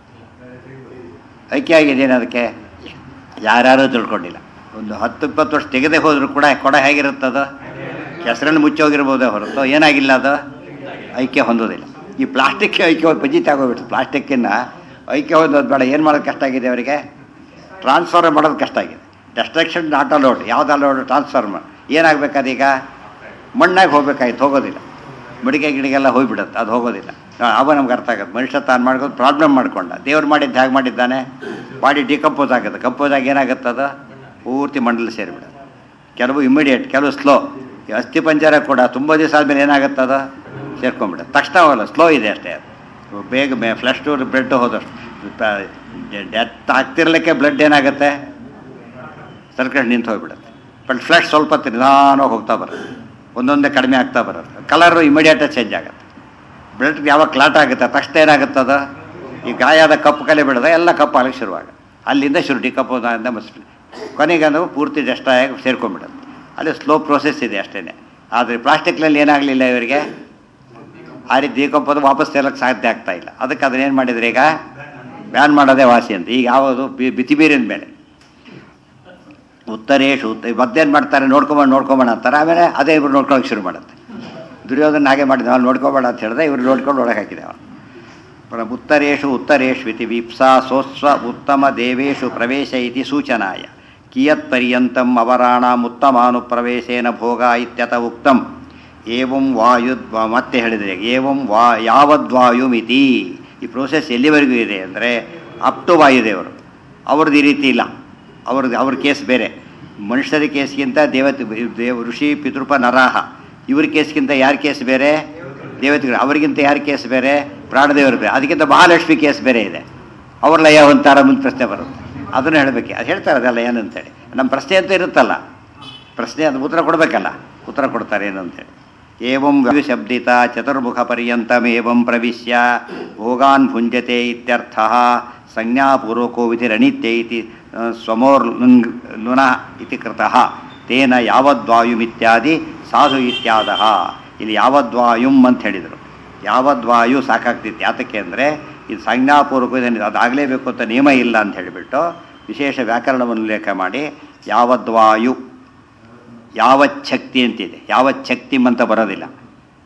ಐಕ್ಯ ಆಗಿದೆಯೇನು ಅದಕ್ಕೆ ಯಾರ್ಯಾರೂ ತಿಳ್ಕೊಂಡಿಲ್ಲ ಒಂದು ಹತ್ತು ಇಪ್ಪತ್ತು ವರ್ಷ ತೆಗೆದೇ ಹೋದರೂ ಕೂಡ ಕೊಡ ಹೇಗಿರುತ್ತದು ಕೆಸರಲ್ಲಿ ಮುಚ್ಚೋಗಿರ್ಬೋದೇ ಹೊರತು ಏನಾಗಿಲ್ಲ ಅದು ಐಕ್ಯ ಹೊಂದೋದಿಲ್ಲ ಈ ಪ್ಲಾಸ್ಟಿಕ್ ಐಕ್ಯ ಪಜಿತ ಆಗೋಗ್ಬಿಟ್ಟು ಪ್ಲಾಸ್ಟಿಕ್ಕಿನ ಐಕ್ಯ ಹೊಂದೋದು ಬೇಡ ಏನು ಮಾಡೋದು ಕಷ್ಟ ಆಗಿದೆ ಅವರಿಗೆ ಟ್ರಾನ್ಸ್ಫರ್ ಮಾಡೋದು ಕಷ್ಟ ಆಗಿದೆ ಡೆಸ್ಟ್ರಕ್ಷನ್ ನಾಟ್ ಅಲೋಡ್ ಯಾವ್ದು ಅಲೋಡ್ ಟ್ರಾನ್ಸ್ಫರ್ಮ್ ಏನಾಗಬೇಕದೀಗ ಮಣ್ಣಾಗಿ ಹೋಗ್ಬೇಕಾಯ್ತು ಹೋಗೋದಿಲ್ಲ ಮಡಿಕೆ ಗಿಡಿಗೆಲ್ಲ ಹೋಗ್ಬಿಡುತ್ತೆ ಅದು ಹೋಗೋದಿಲ್ಲ ಅವ ನಮ್ಗೆ ಅರ್ಥ ಆಗುತ್ತೆ ಮನುಷ್ಯ ತಾನು ಮಾಡ್ಕೊಂಡು ಪ್ರಾಬ್ಲಮ್ ಮಾಡ್ಕೊಂಡ ದೇವ್ರು ಮಾಡಿದ್ದು ಹೇಗೆ ಮಾಡಿದ್ದಾನೆ ಬಾಡಿ ಡಿಕಂಪೋಸ್ ಆಗುತ್ತೆ ಕಂಪೋಸ್ ಆಗಿ ಏನಾಗುತ್ತೆ ಅದು ಪೂರ್ತಿ ಮಂಡಲ ಸೇರಿಬಿಡುತ್ತೆ ಕೆಲವು ಇಮಿಡಿಯೇಟ್ ಕೆಲವು ಸ್ಲೋ ಈ ಅಸ್ಥಿ ಪಂಜರ ಕೂಡ ತುಂಬ ದಿವಸ ಆದಮೇಲೆ ಏನಾಗುತ್ತೆ ಅದು ಸೇರ್ಕೊಂಡ್ಬಿಡುತ್ತೆ ತಕ್ಷಣ ಹೋಗಲ್ಲ ಸ್ಲೋ ಇದೆ ಅಷ್ಟೇ ಅದು ಬೇಗ ಮೇ ಫ್ಲಶ್ ಟು ಬ್ಲಡ್ ಹೋದಷ್ಟು ಡೆತ್ ಆಗ್ತಿರ್ಲಿಕ್ಕೆ ಬ್ಲಡ್ ಏನಾಗುತ್ತೆ ಸರ್ಕಲ್ ನಿಂತು ಹೋಗ್ಬಿಡುತ್ತೆ ಬಟ್ ಫ್ಲಶ್ ಸ್ವಲ್ಪ ಹೊತ್ತು ನಿಧಾನವಾಗಿ ಹೋಗ್ತಾ ಬರುತ್ತೆ ಒಂದೊಂದೇ ಕಡಿಮೆ ಆಗ್ತಾ ಬರುತ್ತೆ ಕಲರು ಇಮಿಡಿಯೇಟಾಗಿ ಚೇಂಜ್ ಆಗುತ್ತೆ ಬ್ಲಡ್ ಯಾವಾಗ ಕ್ಲಾಟ್ ಆಗುತ್ತೆ ತಕ್ಷಣ ಏನಾಗುತ್ತೆ ಅದು ಈ ಗಾಯ ಆದ ಕಪ್ಪು ಕಲೆ ಬಿಡೋದು ಎಲ್ಲ ಕಪ್ಪು ಆಗಲಿಕ್ಕೆ ಶುರುವಾಗ ಅಲ್ಲಿಂದ ಶುರು ಡಿಕಂಪೋಸ್ ಅಂತ ಮಸ್ತ್ ಕೊನೆಗೆ ಅದು ಪೂರ್ತಿ ಡಸ್ಟ್ ಆಗಿ ಸೇರ್ಕೊಂಡ್ಬಿಡುತ್ತೆ ಅಲ್ಲಿ ಸ್ಲೋ ಪ್ರೋಸೆಸ್ ಇದೆ ಅಷ್ಟೇ ಆದರೆ ಪ್ಲಾಸ್ಟಿಕ್ನಲ್ಲಿ ಏನಾಗಲಿಲ್ಲ ಇವರಿಗೆ ಆ ರೀತಿ ಡಿಕಂಪೋಸ್ ವಾಪಸ್ ಸೇರಕ್ಕೆ ಸಾಧ್ಯ ಆಗ್ತಾ ಇಲ್ಲ ಅದಕ್ಕೆ ಅದನ್ನೇನು ಮಾಡಿದ್ರೆ ಈಗ ಬ್ಯಾನ್ ಮಾಡೋದೇ ವಾಸಿ ಅಂತ ಈಗ ಯಾವುದು ಬಿ- ಬಿತಿಬೀರಿನ ಮೇಲೆ ಉತ್ತರೇಶು ಉತ್ತ ಮತ್ತೇನು ಮಾಡ್ತಾರೆ ನೋಡ್ಕೊಂಬಂಡು ನೋಡ್ಕೊಂಬಣ ಅಂತಾರೆ ಆಮೇಲೆ ಅದೇ ಇವ್ರು ನೋಡ್ಕೊಳಕ್ಕೆ ಶುರು ಮಾಡುತ್ತೆ ದುರ್ಯೋಧನ ಹಾಗೆ ಮಾಡಿದ ಅವ್ನು ನೋಡ್ಕೋಬೇಡ ಅಂತ ಹೇಳಿದ್ರೆ ಇವ್ರು ನೋಡ್ಕೊಂಡು ಒಳಗೆ ಹಾಕಿದೆ ಅವನು ಪುನಃ ಉತ್ತರೇಶು ಉತ್ತರೇಷ್ವಿತಿ ವಿಪ್ಸಾ ಸೋತ್ಸ್ವ ಉತ್ತಮ ದೇವೇಶು ಪ್ರವೇಶ ಇತಿ ಸೂಚನಾಯ ಕಿಯತ್ ಪರ್ಯಂತಂ ಅವರಾಣಾಂ ಉತ್ತಮಾನುಪ್ರವೇಶೇನ ಭೋಗ ಇತ್ಯತ ಉಕ್ತಂ ಏವಂ ವಾಯುದ್ ಮತ್ತೆ ಹೇಳಿದರೆ ಏವಂ ವಾ ಯಾವದ್ವಾಯುಮಿತಿ ಈ ಪ್ರೋಸೆಸ್ ಎಲ್ಲಿವರೆಗೂ ಇದೆ ಅಂದರೆ ಅಪ್ ಟು ವಾಯುದೇವರು ಅವ್ರದ್ದು ಈ ರೀತಿ ಇಲ್ಲ ಅವ್ರದ್ದು ಅವ್ರ ಕೇಸ್ ಬೇರೆ ಮನುಷ್ಯರ ಕೇಸ್ಗಿಂತ ದೇವತೆ ದೇವ ಋಷಿ ಪಿತೃಪ ನರಾಹ ಇವ್ರ ಕೇಸ್ಗಿಂತ ಯಾರ ಕೇಸ್ ಬೇರೆ ದೇವತೆಗಳು ಅವರಿಗಿಂತ ಯಾರ ಕೇಸ್ ಬೇರೆ ಪ್ರಾಣದೇವರು ಬೇರೆ ಅದಕ್ಕಿಂತ ಮಹಾಲಕ್ಷ್ಮಿ ಕೇಸ್ ಬೇರೆ ಇದೆ ಅವ್ರ ಲಯ ಹೊಂತಾರ ಮುಂದೆ ಪ್ರಶ್ನೆ ಬರುತ್ತೆ ಅದನ್ನು ಹೇಳಬೇಕು ಅದು ಹೇಳ್ತಾರೆ ಅದೆಲ್ಲ ಏನು ಅಂತೇಳಿ ನಮ್ಮ ಪ್ರಶ್ನೆ ಅಂತೂ ಇರುತ್ತಲ್ಲ ಪ್ರಶ್ನೆ ಅದು ಉತ್ತರ ಕೊಡಬೇಕಲ್ಲ ಉತ್ತರ ಕೊಡ್ತಾರೆ ಏನು ಅಂತೇಳಿ ಏವಂ ಶಬ್ದಿತ ಚತುರ್ಮುಖ ಪರ್ಯಂತಮೇವಂ ಪ್ರವಿಶ್ಯ ಭೋಗಾನ್ ಭುಂಜತೆ ಇತ್ಯರ್ಥ ಸಂಜ್ಞಾಪೂರ್ವಕೋ ವಿಧಿರಣಿತ್ಯ ಇತಿ ಆ, ಸ್ವಮೋರ್ ಲುಂಗ್ ಲುನ ಇತಿ ಕೃತಃ ತೇನ ಯಾವದ್ವಾಯುಮಿತ್ಯಾದಿ ಸಾಧು ಇತ್ಯಾದ ಇಲ್ಲಿ ಯಾವದ್ವಾಯುಂ ಅಂತ ಹೇಳಿದರು ಯಾವದ್ವಾಯು ಸಾಕಾಗ್ತಿತ್ತು ಯಾತಕ್ಕೆ ಅಂದರೆ ಇದು ಸಂಜ್ಞಾಪೂರ್ವಕ ಇದೆ ಅದಾಗಲೇಬೇಕು ಅಂತ ನಿಯಮ ಇಲ್ಲ ಅಂತ ಹೇಳಿಬಿಟ್ಟು ವಿಶೇಷ ವ್ಯಾಕರಣವನ್ನು ಉಲ್ಲೇಖ ಮಾಡಿ ಯಾವದ್ವಾಯು ಯಾವಚ್ಛಕ್ತಿ ಅಂತಿದೆ ಯಾವಚ್ಛಕ್ತಿಂ ಅಂತ ಬರೋದಿಲ್ಲ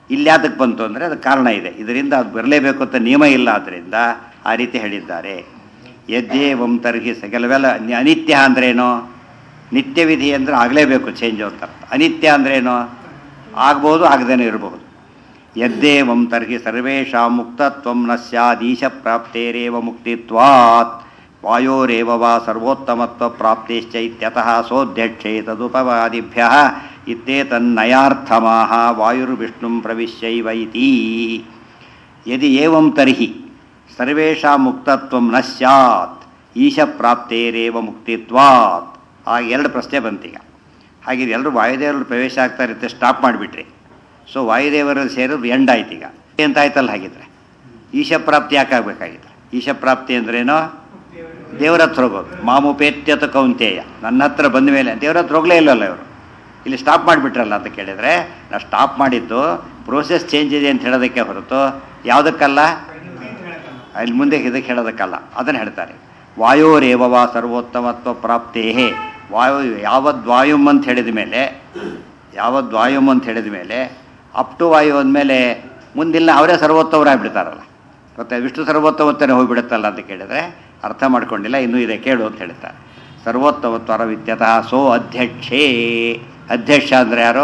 ಇಲ್ಲಿ ಯಾತಕ್ಕೆ ಬಂತು ಅಂದರೆ ಅದಕ್ಕೆ ಕಾರಣ ಇದೆ ಇದರಿಂದ ಅದು ಬರಲೇಬೇಕು ಅಂತ ನಿಯಮ ಇಲ್ಲ ಆದ್ದರಿಂದ ಆ ರೀತಿ ಹೇಳಿದ್ದಾರೆ ಯದ್ಯೇವಂ ತರ್ಹಿ ಸ ಕೆಲವೆಲ್ಲ ನಿ- ಅನಿತ್ಯ ಅಂದ್ರೇನು ನಿತ್ಯ ವಿಧಿ ಅಂದರೆ ಆಗಲೇಬೇಕು ಚೇಂಜ್ ಅಂತ ಅರ್ಥ ಅನಿತ್ಯ ಅಂದ್ರೇನು ಆಗ್ಬೋದು ಆಗದೇನೂ ಇರಬಹುದು ಯದ್ದೇವಂ ತರ್ಹಿ ಸರ್ವೇಷಾಂ ಮುಕ್ತತ್ವಂ ನ ಸ್ಯಾದೀಶ ಪ್ರಾಪ್ತೇರೇವ ಮುಕ್ತಿತ್ವಾತ್ ವಾಯೋರೇವ ವಾ ಸರ್ವೋತ್ತಮತ್ವ ಪ್ರಾಪ್ತಿಶ್ಚ ಇತ್ಯತಃ ಸೋಧ್ಯಕ್ಷೇ ತದುಪವಾದಿಭ್ಯ ಇತ್ತೇತನ್ನಯಾರ್ಥಮಾಹ ವಾಯುರ್ವಿಷ್ಣುಂ ಪ್ರವಿಶ್ಯೈವ ಇತಿ ಯದಿ ಏವಂ ತರ್ಹಿ ಸರ್ವೇಷಾಂ ಮುಕ್ತತ್ವಂ ನ ಸ್ಯಾತ್ ಈಶ ಪ್ರಾಪ್ತೇರೇವ ಮುಕ್ತಿತ್ವಾತ್ ಆಗ ಎರಡು ಪ್ರಶ್ನೆ ಬಂತೀಗ ಹಾಗೆ ಎಲ್ಲರೂ ವಾಯುದೇವರು ಪ್ರವೇಶ ಆಗ್ತಾ ಇರುತ್ತೆ ಸ್ಟಾಪ್ ಮಾಡಿಬಿಟ್ರಿ ಸೊ ವಾಯುದೇವರಲ್ಲಿ ಸೇರೋದು ಎಂಡ್ ಆಯ್ತು ಈಗ ಅಂತ ಆಯ್ತಲ್ಲ ಹಾಗಿದ್ರೆ ಈಶ ಪ್ರಾಪ್ತಿ ಯಾಕೆ ಆಗಬೇಕಾಗಿದ್ರೆ ಈಶ ಪ್ರಾಪ್ತಿ ಅಂದ್ರೇನೋ ದೇವರ ಹತ್ರ ಹೋಗೋದು ಮಾಮುಪೇತ್ಯತ ಕೌಂತೇಯ ನನ್ನ ಹತ್ರ ಬಂದ ಮೇಲೆ ದೇವರ ಹತ್ರ ಹೋಗಲೇ ಇಲ್ಲವಲ್ಲ ಇವರು ಇಲ್ಲಿ ಸ್ಟಾಪ್ ಮಾಡಿಬಿಟ್ರಲ್ಲ ಅಂತ ಕೇಳಿದರೆ ನಾವು ಸ್ಟಾಪ್ ಮಾಡಿದ್ದು ಪ್ರೋಸೆಸ್ ಚೇಂಜ್ ಇದೆ ಅಂತ ಹೇಳೋದಕ್ಕೆ ಹೊರತು ಯಾವುದಕ್ಕಲ್ಲ ಅಲ್ಲಿ ಮುಂದೆ ಇದಕ್ಕೆ ಹೇಳೋದಕ್ಕಲ್ಲ ಅದನ್ನು ಹೇಳ್ತಾರೆ ವಾಯೋರೇವವ ಸರ್ವೋತ್ತಮತ್ವ ಪ್ರಾಪ್ತೇ ವಾಯು ಯಾವದ್ವಾಯುಮ್ ಅಂತ ಹೇಳಿದ ಮೇಲೆ ಯಾವದ್ವಾಯುಮ್ ಅಂತ ಹೇಳಿದ ಮೇಲೆ ಅಪ್ ಟು ವಾಯು ಅಂದಮೇಲೆ ಮುಂದಿಲ್ಲ ಅವರೇ ಸರ್ವೋತ್ತಮರಾಗ್ಬಿಡ್ತಾರಲ್ಲ ಮತ್ತೆ ವಿಷ್ಣು ಸರ್ವೋತ್ತಮತ್ತನೇ ಹೋಗಿಬಿಡುತ್ತಲ್ಲ ಅಂತ ಕೇಳಿದರೆ ಅರ್ಥ ಮಾಡ್ಕೊಂಡಿಲ್ಲ ಇನ್ನೂ ಇದೆ ಕೇಳು ಅಂತ ಹೇಳ್ತಾರೆ ಸರ್ವೋತ್ತಮತ್ವರ ವಿದ್ಯತಃ ಸೋ ಅಧ್ಯಕ್ಷೇ ಅಧ್ಯಕ್ಷ ಅಂದರೆ ಯಾರು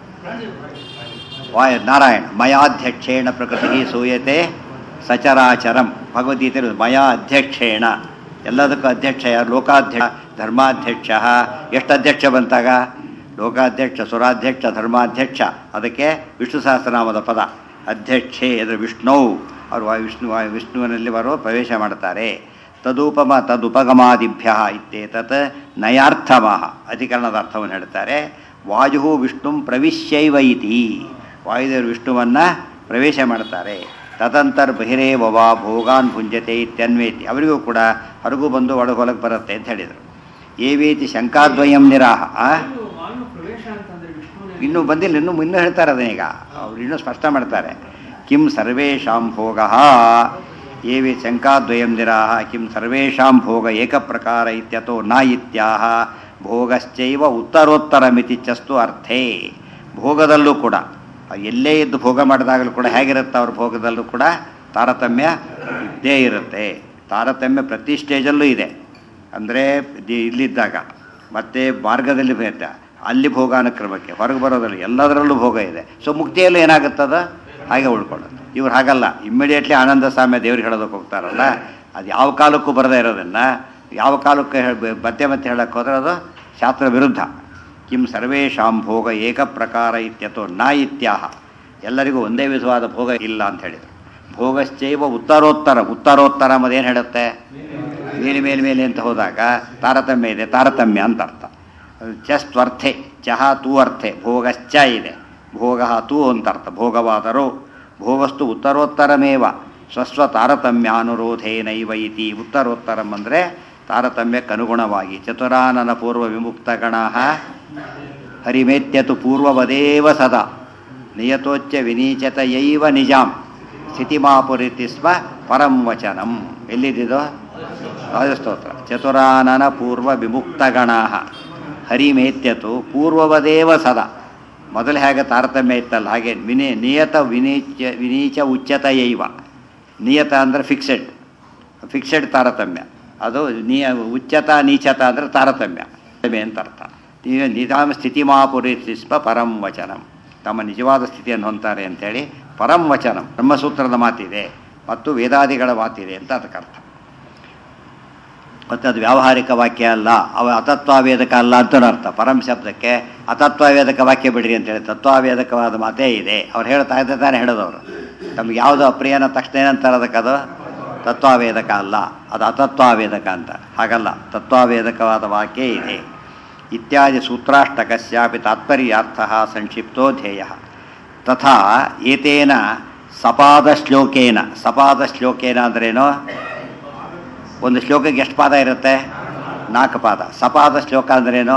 ವಾಯ ನಾರಾಯಣ ಮಯಾಧ್ಯಕ್ಷೇಣ ಪ್ರಕೃತಿ ಸೂಯತೆ ಸಚರಾಚರಂ ಭಗವದ್ಗೀತೆ ಮಯಾ ಅಧ್ಯಕ್ಷೇಣ ಎಲ್ಲದಕ್ಕೂ ಅಧ್ಯಕ್ಷ ಯಾರು ಲೋಕಾಧ್ಯಕ್ಷ ಧರ್ಮಾಧ್ಯಕ್ಷ ಎಷ್ಟು ಅಧ್ಯಕ್ಷ ಬಂತಾಗ ಲೋಕಾಧ್ಯಕ್ಷ ಸುರಾಧ್ಯಕ್ಷ ಧರ್ಮಾಧ್ಯಕ್ಷ ಅದಕ್ಕೆ ವಿಷ್ಣು ಸಹಸ್ರನಾಮದ ಪದ ಅಧ್ಯಕ್ಷೆ ಅಂದರೆ ವಿಷ್ಣು ಅವರು ವಾಯು ವಿಷ್ಣು ವಾಯು ವಿಷ್ಣುವಿನಲ್ಲಿ ಬರುವ ಪ್ರವೇಶ ಮಾಡ್ತಾರೆ ತದುಪಮ ತದುಪಗಮಾದಿಭ್ಯ ಇತ್ಯೇತತ್ ನಯಾರ್ಥಮಃ ಅಧಿಕರಣದ ಅರ್ಥವನ್ನು ಹೇಳ್ತಾರೆ ವಾಯು ವಿಷ್ಣು ಪ್ರವಿಶ್ಯೈವ ಇತಿ ವಾಯುದೇವರು ವಿಷ್ಣುವನ್ನು ಪ್ರವೇಶ ಮಾಡ್ತಾರೆ ತದಂತರ ಬಹಿರೇವ ವಾ ಭೋಗಾನ್ ಭುಂಜತೆ ಇತ್ಯನ್ವೇತಿ ಅವರಿಗೂ ಕೂಡ ಹೊರಗೂ ಬಂದು ಒಳಗೆ ಹೊಲಕ್ಕೆ ಬರುತ್ತೆ ಅಂತ ಹೇಳಿದರು ಏವೇತಿ ಶಂಕಾದ್ವಯಂ ನಿರಾಹ ಆ? ವಾಯು ವಾಯು ಪ್ರವೇಶ ಅಂತಂದ್ರೆ ವಿಷ್ಣುವಿನ ಇನ್ನೂ ಬಂದಿಲ್ಲ ಇನ್ನೂ ಇನ್ನೂ ಹೇಳ್ತಾರೆ ಅದನ್ನೀಗ ಅವ್ರು ಇನ್ನೂ ಸ್ಪಷ್ಟ ಮಾಡ್ತಾರೆ ಕಿಂ ಸರ್ವೇಷಾಂ ಭೋಗ ಏವಿ ಶಂಕಾದ್ವಯಂ ನಿರಾಹ ಕಿಂ ಸರ್ವೇಷಾಂ ಭೋಗ ಏಕಪ್ರಕಾರ ಇತ್ಯತೋ ನ ಇತ್ಯಾಹ ಭೋಗಶ್ಚೈವ ಉತ್ತರೋತ್ತರಮಿತಿ ಚಸ್ತು ಅರ್ಥೇ ಭೋಗದಲ್ಲೂ ಕೂಡ ಎಲ್ಲೇ ಇದ್ದು ಭೋಗ ಮಾಡಿದಾಗಲೂ ಕೂಡ ಹೇಗಿರುತ್ತೆ ಅವ್ರ ಭೋಗದಲ್ಲೂ ಕೂಡ ತಾರತಮ್ಯ ಇದ್ದೇ ಇರುತ್ತೆ ತಾರತಮ್ಯ ಪ್ರತಿ ಸ್ಟೇಜಲ್ಲೂ ಇದೆ ಅಂದರೆ ಇಲ್ಲಿದ್ದಾಗ ಮತ್ತು ಮಾರ್ಗದಲ್ಲಿ ಭೇದ ಅಲ್ಲಿ ಭೋಗಾನುಕ್ರಮಕ್ಕೆ ಹೊರಗೆ ಬರೋದ್ರಲ್ಲಿ ಎಲ್ಲದರಲ್ಲೂ ಭೋಗ ಇದೆ ಸೊ ಮುಕ್ತಿಯಲ್ಲೂ ಏನಾಗುತ್ತದ ಹಾಗೆ ಉಳ್ಕೊಳ್ಳೋದು ಇವ್ರು ಹಾಗಲ್ಲ ಇಮ್ಮಿಡಿಯೇಟ್ಲಿ ಆನಂದ ಸಾಮ್ಯ ದೇವ್ರಿಗೆ ಹೇಳೋದಕ್ಕೆ ಹೋಗ್ತಾರಲ್ಲ ಅದು ಯಾವ ಕಾಲಕ್ಕೂ ಬರದೇ ಇರೋದನ್ನು ಯಾವ ಕಾಲಕ್ಕೆ ಹೇಳ್- ಮತ್ತೆ ಮತ್ತೆ ಹೇಳಕ್ಕೆ ಹೋದ್ರೆ ಅದು ಶಾಸ್ತ್ರ ವಿರುದ್ಧ ಕಿಂ ಸರ್ವೇಷಾಂ ಭೋಗ ಏಕಪ್ರಕಾರ ಇತ್ಯತೋ ನ ಇತ್ಯಾಹ ಎಲ್ಲರಿಗೂ ಒಂದೇ ವಿಧವಾದ ಭೋಗ ಇಲ್ಲ ಅಂತ ಹೇಳಿದರು ಭೋಗಶ್ಚೈವ ಉತ್ತರೋತ್ತರ ಉತ್ತರೋತ್ತರ ಏನು ಹೇಳುತ್ತೆ ಮೇಲೆ ಮೇಲೆ ಮೇಲೆ ಅಂತ ಹೋದಾಗ ತಾರತಮ್ಯ ಇದೆ ತಾರತಮ್ಯ ಅಂತ ಅರ್ಥ ಚಸ್ತ್ವರ್ಥೆ ಚಹ ತೂ ಅರ್ಥೆ ಭೋಗಶ್ಚ ಇದೆ ಭೋಗ ತೂ ಅಂತ ಅರ್ಥ ಭೋಗವಾದರೂ ಭೋಗಸ್ತು ಉತ್ತರೋತ್ತರಮೇವ ಸ್ವಸ್ವ ತಾರತಮ್ಯಾನುರೋಧೇನೈವ ಇತಿ ಉತ್ತರೋತ್ತರಂ ಅಂದರೆ ತಾರತಮ್ಯಕ್ಕನುಗುಣವಾಗಿ ಚತುರಾನನ ಪೂರ್ವ ವಿಮುಕ್ತಗಣ ಹರಿಮೇತ್ಯತು ಪೂರ್ವವದೇವ ಸದಾ ನಿಯತೋಚ್ಚ ವಿನೀಚತಯೈವ ನಿಜಾಂ ಸ್ಥಿತಿಮಾಪುರಿತಿ ಸ್ಮ ಪರಂ ವಚನಂ ಎಲ್ಲಿದ್ದಿದು ರಾಜಸ್ತೋತ್ರ ಚತುರಾನನ ಪೂರ್ವ ವಿಮುಕ್ತಗಣ ಹರಿಮೇತ್ಯತು ಪೂರ್ವವದೇವ ಸದಾ ಮೊದಲು ಹೇಗೆ ತಾರತಮ್ಯ ಇತ್ತಲ್ಲ ಹಾಗೆ ವಿನಿ ನಿಯತ ವಿನೀಚ ವಿನೀಚ ಉಚ್ಚತಯೈವ ನಿಯತ ಅಂದರೆ ಫಿಕ್ಸೆಡ್ ಫಿಕ್ಸೆಡ್ ತಾರತಮ್ಯ ಅದು ನಿಯ ಉಚ್ಚತ ನೀಚತ ಅಂದರೆ ತಾರತಮ್ಯ ತಾರತಮ್ಯ ಅಂತ ಅರ್ಥ ನಿ- ನಿಧಾನ ಸ್ಥಿತಿಮಾಪುರಿಸ್ಮ ಪರಂ ವಚನಂ ತಮ್ಮ ನಿಜವಾದ ಸ್ಥಿತಿಯನ್ನು ಹೊಂತಾರೆ ಅಂತೇಳಿ ಪರಂ ವಚನಂ ಬ್ರಹ್ಮಸೂತ್ರದ ಮಾತಿದೆ ಮತ್ತು ವೇದಾದಿಗಳ ಮಾತಿದೆ ಅಂತ ಅದಕ್ಕೆ ಅರ್ಥ ಮತ್ತು ಅದು ವ್ಯಾವಹಾರಿಕ ವಾಕ್ಯ ಅಲ್ಲ ಅವ ಅತತ್ವಾವೇದಕ ಅಲ್ಲ ಅಂತ ಅರ್ಥ ಪರಂ ಶಬ್ದಕ್ಕೆ ಅತತ್ವಾವೇದಕ ವಾಕ್ಯ ಬಿಡ್ರಿ ಅಂತೇಳಿ ತತ್ವಾವೇದಕವಾದ ಮಾತೇ ಇದೆ ಅವ್ರು ಹೇಳ್ತಾ ಇದ್ದ ತಾನೇ ಹೇಳೋದವರು ತಮ್ಗೆ ಯಾವುದು ಅಪ್ರಿಯನ ತಕ್ಷಣ ಏನಂತಾರೆ ಅದಕ್ಕೆ ಅದು ತತ್ವಾವೇದಕ ಅಲ್ಲ ಅದು ಅತತ್ವಾವೇದಕ ಅಂತ ಹಾಗಲ್ಲ ತತ್ವಾವೇದಕವಾದ ವಾಕ್ಯ ಇದೆ ಇತ್ಯಾದಿ ಸೂತ್ರಾಷ್ಟಕಸ್ಯಾಪಿ ತಾತ್ಪರ್ಯಾರ್ಥ ಸಂಕ್ಷಿಪ್ತೋ ಧ್ಯೇಯ ತಥಾ ಏತೇನ ಸಪಾದ ಶ್ಲೋಕೇನ ಸಪಾದ ಶ್ಲೋಕೇನ ಅಂದ್ರೇನು ಒಂದು ಶ್ಲೋಕಕ್ಕೆ ಎಷ್ಟು ಪಾದ ಇರುತ್ತೆ ನಾಲ್ಕು ಪಾದ ಸಪಾದ ಶ್ಲೋಕ ಅಂದ್ರೇನು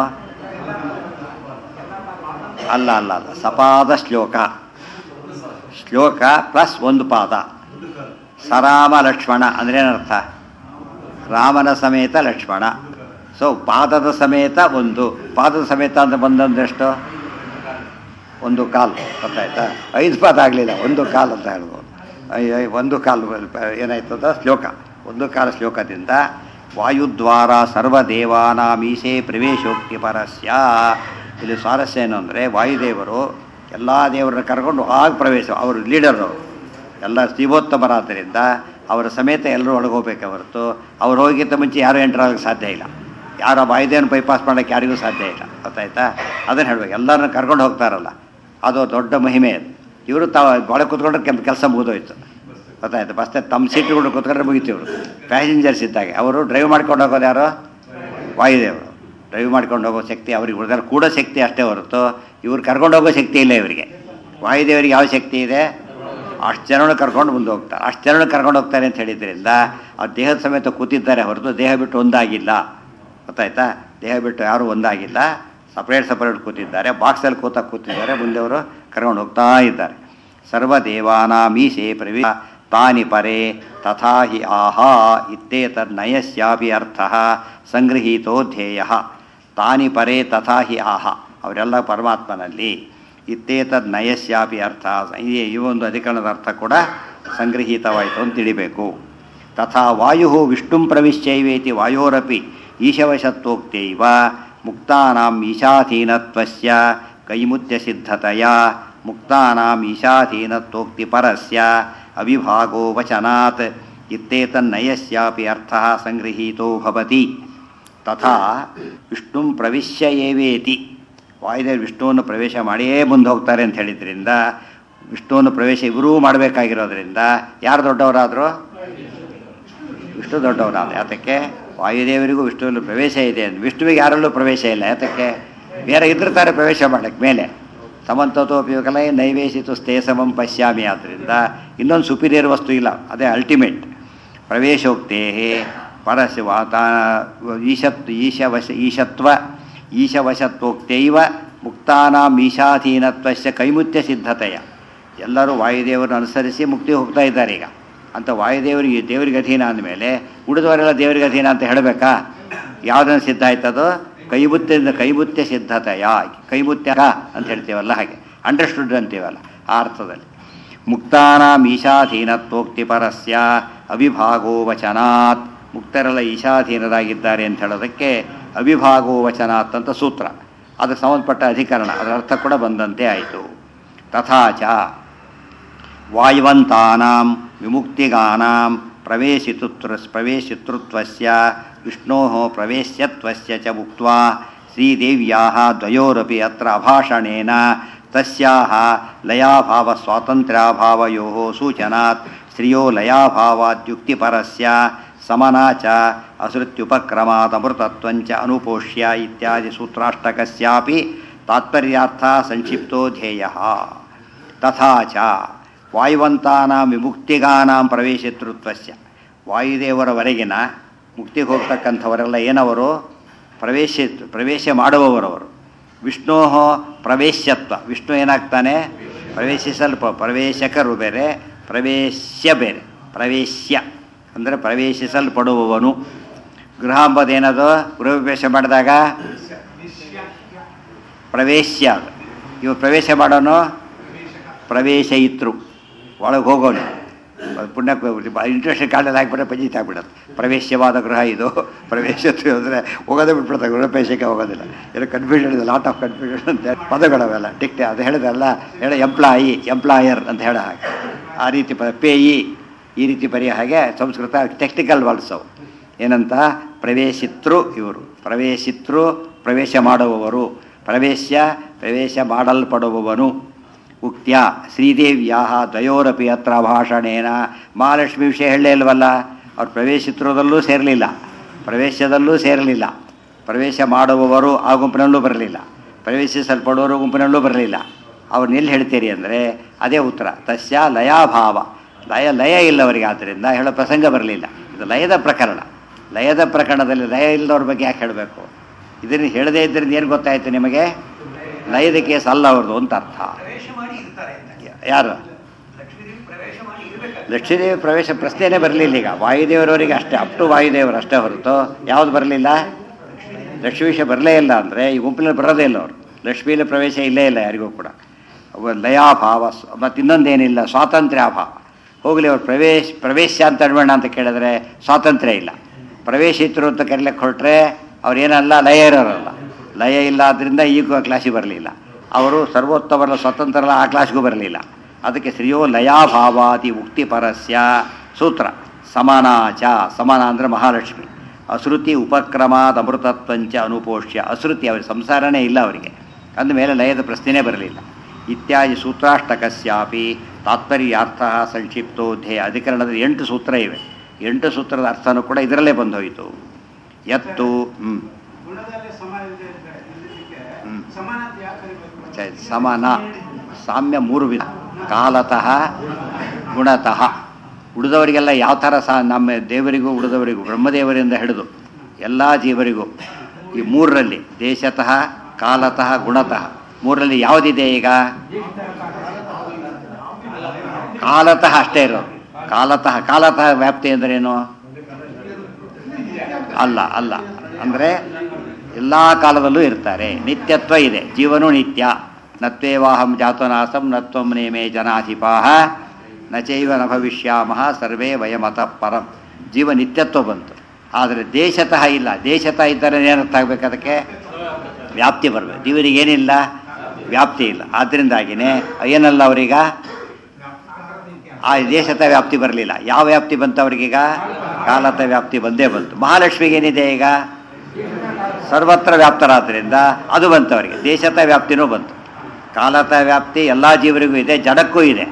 ಅಲ್ಲ ಅಲ್ಲ ಅಲ್ಲ ಸಪಾದ ಶ್ಲೋಕ ಶ್ಲೋಕ ಪ್ಲಸ್ ಒಂದು ಪಾದ ಸರಾಮ ಲಕ್ಷ್ಮಣ ಅಂದ್ರೇನರ್ಥ ರಾಮನ ಸಮೇತ ಲಕ್ಷ್ಮಣ ಸೊ ಪಾದದ ಸಮೇತ ಒಂದು ಪಾದದ ಸಮೇತ ಅಂತ ಬಂದಂದೆಷ್ಟು ಒಂದು ಕಾಲು ಗೊತ್ತಾಯ್ತಾ ಐದು ಪಾದ ಆಗಲಿಲ್ಲ ಒಂದು ಕಾಲು ಅಂತ ಹೇಳ್ಬೋದು ಐ- ಐ- ಒಂದು ಕಾಲು ಏನಾಯ್ತದ ಶ್ಲೋಕ ಒಂದು ಕಾಲ ಶ್ಲೋಕದಿಂದ ವಾಯುದ್ವಾರ ಸರ್ವದೇವಾನಾಮೀಸೆ ಪ್ರವೇಶೋಕ್ತಿ ಪರಸ್ಯ ಇಲ್ಲಿ ಸ್ವಾರಸ್ಯ ಏನು ಅಂದರೆ ವಾಯುದೇವರು ಎಲ್ಲ ದೇವರನ್ನ ಕರ್ಕೊಂಡು ಆಗ ಪ್ರವೇಶ ಅವರು ಲೀಡರ್ ಅವರು ಎಲ್ಲ ಶಿವೋತ್ತಮರಾದ್ದರಿಂದ ಅವರ ಸಮೇತ ಎಲ್ಲರೂ ಒಳಗೋಗ್ಬೇಕೆ ಹೊರತು ಅವ್ರು ಹೋಗಿದ್ದ ಮುಂಚೆ ಯಾರೂ ಎಂಟರ್ ಆಗೋಕ್ಕೆ ಸಾಧ್ಯ ಇಲ್ಲ ಯಾರ ವಾಯುದೇವನ ಬೈಪಾಸ್ ಮಾಡೋಕ್ಕೆ ಯಾರಿಗೂ ಸಾಧ್ಯ ಇಲ್ಲ ಗೊತ್ತಾಯ್ತಾ ಅದನ್ನು ಹೇಳ್ಬೇಕು ಎಲ್ಲರನ್ನ ಕರ್ಕೊಂಡು ಹೋಗ್ತಾರಲ್ಲ ಅದು ದೊಡ್ಡ ಮಹಿಮೆ ಅದು ಇವರು ತಾವು ಒಳಗೆ ಕೂತ್ಕೊಂಡ್ರೆ ಕೆಲ ಕೆಲಸ ಮುಗಿದೋಯ್ತು ಗೊತ್ತಾಯ್ತು ಬಸ್ ತಮ್ಮ ಸೀಟ್ಗಳು ಕೂತ್ಕೊಂಡ್ರೆ ಮುಗಿತು ಇವರು ಪ್ಯಾಸೆಂಜರ್ಸ್ ಇದ್ದಾಗ ಅವರು ಡ್ರೈವ್ ಮಾಡ್ಕೊಂಡು ಹೋಗೋದು ಯಾರು ವಾಯುದೇವರು ಡ್ರೈವ್ ಮಾಡ್ಕೊಂಡು ಹೋಗೋ ಶಕ್ತಿ ಅವ್ರಿಗೆ ಉಳಿದ್ರೆ ಕೂಡ ಶಕ್ತಿ ಅಷ್ಟೇ ಹೊರತು ಇವ್ರು ಕರ್ಕೊಂಡು ಹೋಗೋ ಶಕ್ತಿ ಇಲ್ಲ ಇವರಿಗೆ ವಾಯುದೇವರಿಗೆ ಯಾವ ಶಕ್ತಿ ಇದೆ ಅಷ್ಟು ಜನಗಳು ಕರ್ಕೊಂಡು ಮುಂದೆ ಹೋಗ್ತಾರೆ ಅಷ್ಟು ಜನಗಳು ಕರ್ಕೊಂಡು ಹೋಗ್ತಾರೆ ಅಂತ ಹೇಳಿದ್ರಿಂದ ಅವ್ರು ದೇಹದ ಸಮೇತ ಕೂತಿದ್ದಾರೆ ಹೊರತು ದೇಹ ಬಿಟ್ಟು ಒಂದಾಗಿಲ್ಲ ಗೊತ್ತಾಯ್ತಾ ದೇಹ ಬಿಟ್ಟು ಯಾರೂ ಒಂದಾಗಿಲ್ಲ ಸಪ್ರೇಟ್ ಸಪ್ರೇಟ್ ಕೂತಿದ್ದಾರೆ ಬಾಕ್ಸಲ್ಲಿ ಕೂತ ಕೂತಿದ್ದಾರೆ ಮುಂದೆ ಅವರು ಕರ್ಕೊಂಡು ಹೋಗ್ತಾ ಇದ್ದಾರೆ ಸರ್ವದೇವಾನಾಮೀಸೆ ಪ್ರವಿ ತಾನಿ ಪರೆ ತಥಾ ಹಿ ಆಹಾ ಇತ್ತೇತನ್ನಯಸ್ಯಾಪಿ ಅರ್ಥ ಸಂಗೃಹೀತೋ ಧ್ಯೇಯ ತಾನಿ ಪರೆ ತಥಾ ಹಿ ಆಹ ಅವರೆಲ್ಲ ಪರಮಾತ್ಮನಲ್ಲಿ ಇತ್ತೇತದ್ ನಯಸ್ಯಾಪಿ ಅರ್ಥ ಈ ಈ ಒಂದು ಅಧಿಕರಣದ ಅರ್ಥ ಕೂಡ ಸಂಗೃಹೀತವಾಯಿತು ಅಂತ ತಿಳಿಬೇಕು ತಥಾ ವಾಯು ವಿಷ್ಣುಂ ಪ್ರವಿಶ್ಯೈವೇತಿ ವಾಯೋರಪಿ ಈಶವಶತ್ವೋಕ್ತೈವ ಮುಕ್ತಾನಾಂ ಈಶಾಧೀನತ್ವಸ್ಯ ಕೈಮುತ್ಯ ಸಿದ್ಧತೆಯ ಮುಕ್ತಾನಾಂ ಈಶಾಧೀನತ್ವೋಕ್ತಿ ಪರಸ್ಯ ಅವಿಭಾಗೋ ವಚನಾತ್ ಇತ್ತೇತನ್ನಯಸ್ಯಾಪಿ ಅರ್ಥ ಸಂಗೃಹೀತೋ ಭವತಿ ತಥಾ ವಿಷ್ಣುಂ ಪ್ರವಿಶ್ಯ ಏವೇತಿ ವಾಯುದೇವರು ವಿಷ್ಣುವನ್ನು ಪ್ರವೇಶ ಮಾಡಿಯೇ ಮುಂದೆ ಹೋಗ್ತಾರೆ ಅಂತ ಹೇಳಿದ್ರಿಂದ ವಿಷ್ಣುವನ್ನು ಪ್ರವೇಶ ಇವರೂ ಮಾಡಬೇಕಾಗಿರೋದ್ರಿಂದ ಯಾರು ದೊಡ್ಡವರಾದರು ವಿಷ್ಣು ದೊಡ್ಡವರಾದ ಯಾತಕ್ಕೆ ವಾಯುದೇವರಿಗೂ ವಿಷ್ಣುವಲ್ಲಿ ಪ್ರವೇಶ ಇದೆ ಅಂತ ವಿಷ್ಣುವಿಗೆ ಯಾರಲ್ಲೂ ಪ್ರವೇಶ ಇಲ್ಲ ಯಾತಕ್ಕೆ ಬೇರೆ ಇದ್ದಿರ್ತಾರೆ ಪ್ರವೇಶ ಮಾಡಕ್ಕೆ ಮೇಲೆ ಸಮಂತೋಪಯೋಗಲ ನೈವೇಶಿತು ಸ್ಥೇ ಸಮಂ ಪಶ್ಯಾಮಿ ಆದ್ದರಿಂದ ಇನ್ನೊಂದು ಸುಪೀರಿಯರ್ ವಸ್ತು ಇಲ್ಲ ಅದೇ ಅಲ್ಟಿಮೇಟ್ ಪ್ರವೇಶೋಕ್ತೇ ಪರಶಿವ ತಾ ಈಶತ್ ಈಶವಶ ಈಶತ್ವ ಈಶವಶತ್ವೋಕ್ತೈವ ಮುಕ್ತಾನಾಂ ಈಶಾಧೀನತ್ವಸ್ಯ ಕೈಮುತ್ಯ ಸಿದ್ಧತೆಯ ಎಲ್ಲರೂ ವಾಯುದೇವರನ್ನು ಅನುಸರಿಸಿ ಮುಕ್ತಿ ಹೋಗ್ತಾ ಇದ್ದಾರೆ ಈಗ ಅಂತ ವಾಯುದೇವರಿಗೆ ದೇವರಿಗೆ ಅಧೀನ ಅಂದಮೇಲೆ ಉಳಿದವರೆಲ್ಲ ದೇವರಿಗೆ ಅಧೀನ ಅಂತ ಹೇಳಬೇಕಾ ಯಾವುದನ್ನು ಸಿದ್ಧ ಆಯ್ತದೋ ಕೈಬುತ್ಯದಿಂದ ಕೈಬುತ್ಯ ಸಿದ್ಧತೆಯ ಕೈಬುತ್ಯ ಅಂತ ಹೇಳ್ತೀವಲ್ಲ ಹಾಗೆ ಅಂಡರ್ಸ್ಟುಡ್ ಅಂತೀವಲ್ಲ ಆ ಅರ್ಥದಲ್ಲಿ ಮುಕ್ತಾನಾಂ ಈಶಾಧೀನತ್ವೋಕ್ತಿ ಪರಸ್ಯ ಅವಿಭಾಗೋ ವಚನಾತ್ ಮುಕ್ತರೆಲ್ಲ ಈಶಾಧೀನರಾಗಿದ್ದಾರೆ ಅಂತ ಹೇಳೋದಕ್ಕೆ ಅವಿಭಾಗೋ ವಚನಾತ್ ಅಂತ ಸೂತ್ರ ಅದಕ್ಕೆ ಸಂಬಂಧಪಟ್ಟ ಅಧಿಕರಣ ಅದರ ಅರ್ಥ ಕೂಡ ಬಂದಂತೆ ಆಯಿತು ತಥಾಚ ವಾಯುವಂತಾನಾಂ ವಿಮುಕ್ತಿಗಾನಾಂ ಪ್ರವೇಶಿತೃ ಪ್ರವೇಶಿತೃತ್ವಸ್ಯ ವಿಷ್ಣೋ ಪ್ರವೇಶ್ಯತ್ವಸ್ಯ ಚ ಉಕ್ತ್ವಾ ಶ್ರೀದೇವ್ಯಾः ದ್ವಯೋರಪಿ ಅತ್ರ ಅಭಾಷಣೇನ ತಸ್ಯಾः ಲಯಾಭಾವಸ್ವಾತಂತ್ರ್ಯಾಭಾವಯೋः ಸೂಚನಾತ್ ಶ್ರಿಯೋ ಲಯಾಭಾವಾದ್ಯುಕ್ತಿಪರಸ್ಯ ಸಮನಾ ಚ ಅಸೃತ್ಯುಪಕ್ರಮಾದಮೃತತ್ವಂಚ ಅನುಪೋಷ್ಯ ಇತ್ಯಾದಿ ಸೂತ್ರಾಷ್ಟಕಸ್ಯಾಪಿ ತಾತ್ಪರ್ಯಾರ್ಥ ಸಂಕ್ಷಿಪ್ತೋ ಧ್ಯೇಯಃ ತಥಾ ಚ ವಾಯುವಂತಾನಾಂ ವಿಮುಕ್ತಿಗಾನಾಂ ಪ್ರವೇಶತೃತ್ವಸ್ಯ ವಾಯುದೇವರವರೆಗಿನ ಮುಕ್ತಿಗೆ ಹೋಗ್ತಕ್ಕಂಥವರೆಲ್ಲ ಏನವರು ಪ್ರವೇಶ ಪ್ರವೇಶ ಮಾಡುವವರವರು ವಿಷ್ಣೋ ಪ್ರವೇಶ್ಯತ್ವ ವಿಷ್ಣು ಏನಾಗ್ತಾನೆ ಪ್ರವೇಶಿಸಲ್ಪ ಪ್ರವೇಶಕರು ಬೇರೆ ಪ್ರವೇಶ್ಯ ಬೇರೆ ಪ್ರವೇಶ್ಯ ಅಂದರೆ ಪ್ರವೇಶಿಸಲ್ಪಡುವವನು ಗೃಹ ಅಂಬದೇನದು ಗೃಹ ಪ್ರವೇಶ ಮಾಡಿದಾಗ ಪ್ರವೇಶ್ಯ ಅದು. ಇವು ಪ್ರವೇಶ ಮಾಡೋನು ಪ್ರವೇಶಯಿತ್ರು ಒಳಗೆ ಹೋಗೋನು ಅದು ಪುಣ್ಯ ಇಂಟ್ರೆಸ್ಟ್ ಕಾರ್ಡಲ್ಲಿ ಹಾಕ್ಬಿಟ್ರೆ ಪಂಜಿತ್ ಆಗ್ಬಿಡತ್ತೆ ಪ್ರವೇಶ್ಯವಾದ ಗೃಹ ಇದು ಪ್ರವೇಶತ್ವ ಅಂದರೆ ಹೋಗೋದೇ ಬಿಟ್ಬಿಡ್ತಾರೆ ಗೃಹ ಪ್ರವೇಶಕ್ಕೆ ಹೋಗೋದಿಲ್ಲ ಏನೋ ಕನ್ಫ್ಯೂಷನ್ ಇದೆ ಲಾಟ್ ಆಫ್ ಕನ್ಫ್ಯೂಷನ್ ಅಂತ ಪದಗಳವೆಲ್ಲ ಟಿಕ್ಟೆ ಅದು ಹೇಳಿದಲ್ಲ ಹೇಳ ಎಂಪ್ಲಾಯಿ ಎಂಪ್ಲಾಯರ್ ಅಂತ ಹೇಳೋ ಹಾಗೆ ಆ ರೀತಿ ಪ ಪೇಯಿ ಈ ರೀತಿ ಬರೆಯೋ ಹಾಗೆ ಸಂಸ್ಕೃತ ಟೆಕ್ನಿಕಲ್ ವರ್ಡ್ಸ್ ಅವು ಏನಂತ ಪ್ರವೇಶಿತೃ ಇವರು ಪ್ರವೇಶಿತೃ ಪ್ರವೇಶ ಮಾಡುವವರು ಪ್ರವೇಶ್ಯ ಪ್ರವೇಶ ಮಾಡಲ್ಪಡುವವನು ಉಕ್ತ್ಯ ಶ್ರೀದೇವ್ಯಾ ದ್ವಯೋರಪಿ ಹತ್ರ ಭಾಷಣೇನ ಮಹಾಲಕ್ಷ್ಮಿ ವಿಷಯ ಹೇಳಲೇ ಇಲ್ವಲ್ಲ ಅವ್ರು ಪ್ರವೇಶಿತ್ರದಲ್ಲೂ ಸೇರಲಿಲ್ಲ ಪ್ರವೇಶದಲ್ಲೂ ಸೇರಲಿಲ್ಲ ಪ್ರವೇಶ ಮಾಡುವವರು ಆ ಗುಂಪಿನಲ್ಲೂ ಬರಲಿಲ್ಲ ಪ್ರವೇಶಿಸಲ್ಪಡುವವರು ಗುಂಪಿನಲ್ಲೂ ಬರಲಿಲ್ಲ ಅವ್ರನ್ನ ಎಲ್ಲಿ ಹೇಳ್ತೀರಿ ಅಂದರೆ ಅದೇ ಉತ್ತರ ತಸ್ಯ ಲಯಾಭಾವ ಲಯ ಲಯ ಇಲ್ಲವರಿಗೆ ಆದ್ದರಿಂದ ಹೇಳೋ ಪ್ರಸಂಗ ಬರಲಿಲ್ಲ ಇದು ಲಯದ ಪ್ರಕರಣ ಲಯದ ಪ್ರಕರಣದಲ್ಲಿ ಲಯ ಇಲ್ಲದವ್ರ ಬಗ್ಗೆ ಯಾಕೆ ಹೇಳಬೇಕು ಇದನ್ನು ಹೇಳದೇ ಇದ್ದರಿಂದ ಏನು ಗೊತ್ತಾಯಿತು ನಿಮಗೆ ಲಯದ ಕೇಸ್ ಅಲ್ಲ ಅವ್ರದ್ದು ಅಂತ ಅರ್ಥ ಪ್ರವೇಶ ಮಾಡಿ ಇರ್ತಾರೆ ಅಂತ ಯಾರು ಲಕ್ಷ್ಮೀದೇವಿ ಪ್ರವೇಶ ಮಾಡಿ ಇರ್ಬೇಕು ಲಕ್ಷ್ಮೀದೇವಿ ಪ್ರವೇಶ ಪ್ರಶ್ನೆನೇ ಬರಲಿಲ್ಲ ಈಗ ವಾಯುದೇವರವರಿಗೆ ಅಷ್ಟೇ ಅಪ್ ಟು ವಾಯುದೇವರು ಅಷ್ಟೇ ಹೊರತು ಯಾವುದು ಬರಲಿಲ್ಲ ಲಕ್ಷ್ಮೀಶ ಬರಲೇ ಇಲ್ಲ ಅಂದರೆ ಈ ಗುಂಪಿನಲ್ಲಿ ಬರೋದೇ ಇಲ್ಲ ಅವರು ಲಕ್ಷ್ಮೀಲಿ ಪ್ರವೇಶ ಇಲ್ಲೇ ಇಲ್ಲ ಯಾರಿಗೂ ಕೂಡ ಅವ ಲಯಾಭಾವ ಸ್- ಮತ್ತು ಇನ್ನೊಂದೇನಿಲ್ಲ ಸ್ವಾತಂತ್ರ್ಯಾಭಾವ ಹೋಗಲಿ ಅವ್ರು ಪ್ರವೇಶ ಪ್ರವೇಶ ಅಂತ ಅನ್ಬೇಡ ಅಂತ ಕೇಳಿದ್ರೆ ಸ್ವಾತಂತ್ರ್ಯ ಇಲ್ಲ ಪ್ರವೇಶಿತರು ಅಂತ ಕರಿಲಿಕ್ಕೆ ಹೊರಟ್ರೆ ಅವ್ರೇನಲ್ಲ ಲಯ ಇರೋರಲ್ಲ ಲಯ ಇಲ್ಲ ಆದ್ದರಿಂದ ಈಗ ಕ್ಲಾಸಿಗೆ ಬರಲಿಲ್ಲ ಅವರು ಸರ್ವೋತ್ತಮರ ಸ್ವತಂತ್ರರ ಆ ಕ್ಲಾಸ್ಗೂ ಬರಲಿಲ್ಲ ಅದಕ್ಕೆ ಶ್ರೀಯೋ ಲಯಾಭಾವಾದಿ ಉಕ್ತಿ ಪರಸ್ಯ ಸೂತ್ರ ಸಮಾನಾಚ ಸಮಾನ ಅಂದರೆ ಮಹಾಲಕ್ಷ್ಮಿ ಅಶ್ರುತಿ ಉಪಕ್ರಮಾದ ಅಮೃತತ್ವಂಚ ಅನುಪೋಷ್ಯ ಅಶ್ರುತಿ ಅವ್ರ ಸಂಸಾರನೇ ಇಲ್ಲ ಅವರಿಗೆ ಅಂದಮೇಲೆ ಲಯದ ಪ್ರಶ್ನೆನೇ ಬರಲಿಲ್ಲ ಇತ್ಯಾದಿ ಸೂತ್ರಾಷ್ಟಕಸ್ಯಾಪಿ ತಾತ್ಪರ್ಯಾರ್ಥ ಸಂಕ್ಷಿಪ್ತೋಧ್ಯಯ ಅಧಿಕರಣದ ಎಂಟು ಸೂತ್ರ ಇವೆ ಎಂಟು ಸೂತ್ರದ ಅರ್ಥನೂ ಕೂಡ ಇದರಲ್ಲೇ ಬಂದೋಯಿತು ಎತ್ತು ಹ್ಞೂ ಗುಣದಲ್ಲಿ ಸಮ ಇದೆ ಅಂದ್ರೆ ಇಲ್ಲಿದ್ದಕ್ಕೆ ಹ್ಮ್. ಸಮಾನತೆ ಯಾಕೆ ಕರಿಬೇಕು ಚ- ಸಮಾನ ಸಾಮ್ಯ ಮೂರು ವಿಧ ಕಾಲತಃ ಗುಣತಃ ಉಳಿದವರಿಗೆಲ್ಲ ಯಾವ ಥರ ಸಹ ನಮ್ಮ ದೇವರಿಗೂ ಉಳಿದವರಿಗೂ ಬ್ರಹ್ಮದೇವರಿಂದ ಹಿಡಿದು ಎಲ್ಲ ಜೀವರಿಗೂ ಈ ಮೂರರಲ್ಲಿ ದೇಶತಃ ಕಾಲತಃ ಗುಣತಃ ಮೂರರಲ್ಲಿ ಯಾವುದಿದೆ ಈಗ ಕಾಲತಃ ಅಷ್ಟೇ ಇರೋದು ಕಾಲತಃ ಕಾಲತಃ ವ್ಯಾಪ್ತಿ ಅಂದ್ರೇನು ಅಲ್ಲ ಅಲ್ಲ ಅಂದರೆ ಎಲ್ಲ ಕಾಲದಲ್ಲೂ ಇರ್ತಾರೆ ನಿತ್ಯತ್ವ ಇದೆ ಜೀವನೂ ನಿತ್ಯ ನತ್ವೇವಾಹಂ ಜಾತನಾಸಂ ನತ್ವಂ ನೇಮೇ ಜನಾಧಿಪಾಹ ನಚೈವ ನ ಭವಿಷ್ಯಾಮಃ ಸರ್ವೇ ವಯಮತ ಪರಂ ಜೀವ ನಿತ್ಯತ್ವ ಬಂತು ಆದರೆ ದೇಶತಃ ಇಲ್ಲ ದೇಶತಃ ಇದ್ದರೆ ಏನರ್ಥ ಆಗ್ಬೇಕು ಅದಕ್ಕೆ ವ್ಯಾಪ್ತಿ ಬರಬೇಕು ಜೀವನಿಗೆ ಏನಿಲ್ಲ ವ್ಯಾಪ್ತಿ ಇಲ್ಲ ಆದ್ದರಿಂದಾಗಿನೇ ಏನಲ್ಲ ಅವರೀಗ ಆ ದೇಶದ ವ್ಯಾಪ್ತಿ ಬರಲಿಲ್ಲ ಯಾವ ವ್ಯಾಪ್ತಿ ಬಂತು ಅವರಿಗೀಗ ಕಾಲತ ವ್ಯಾಪ್ತಿ ಬಂದೇ ಬಂತು ಮಹಾಲಕ್ಷ್ಮಿಗೆ ಏನಿದೆ ಈಗ ಸರ್ವತ್ರ ವ್ಯಾಪ್ತರಾದ್ದರಿಂದ ಅದು ಬಂತು ಅವರಿಗೆ ದೇಶದ ವ್ಯಾಪ್ತಿನೂ ಬಂತು ಕಾಲತ ವ್ಯಾಪ್ತಿ ಎಲ್ಲ ಜೀವರಿಗೂ ಇದೆ ಜಡಕ್ಕೂ ಇದೆ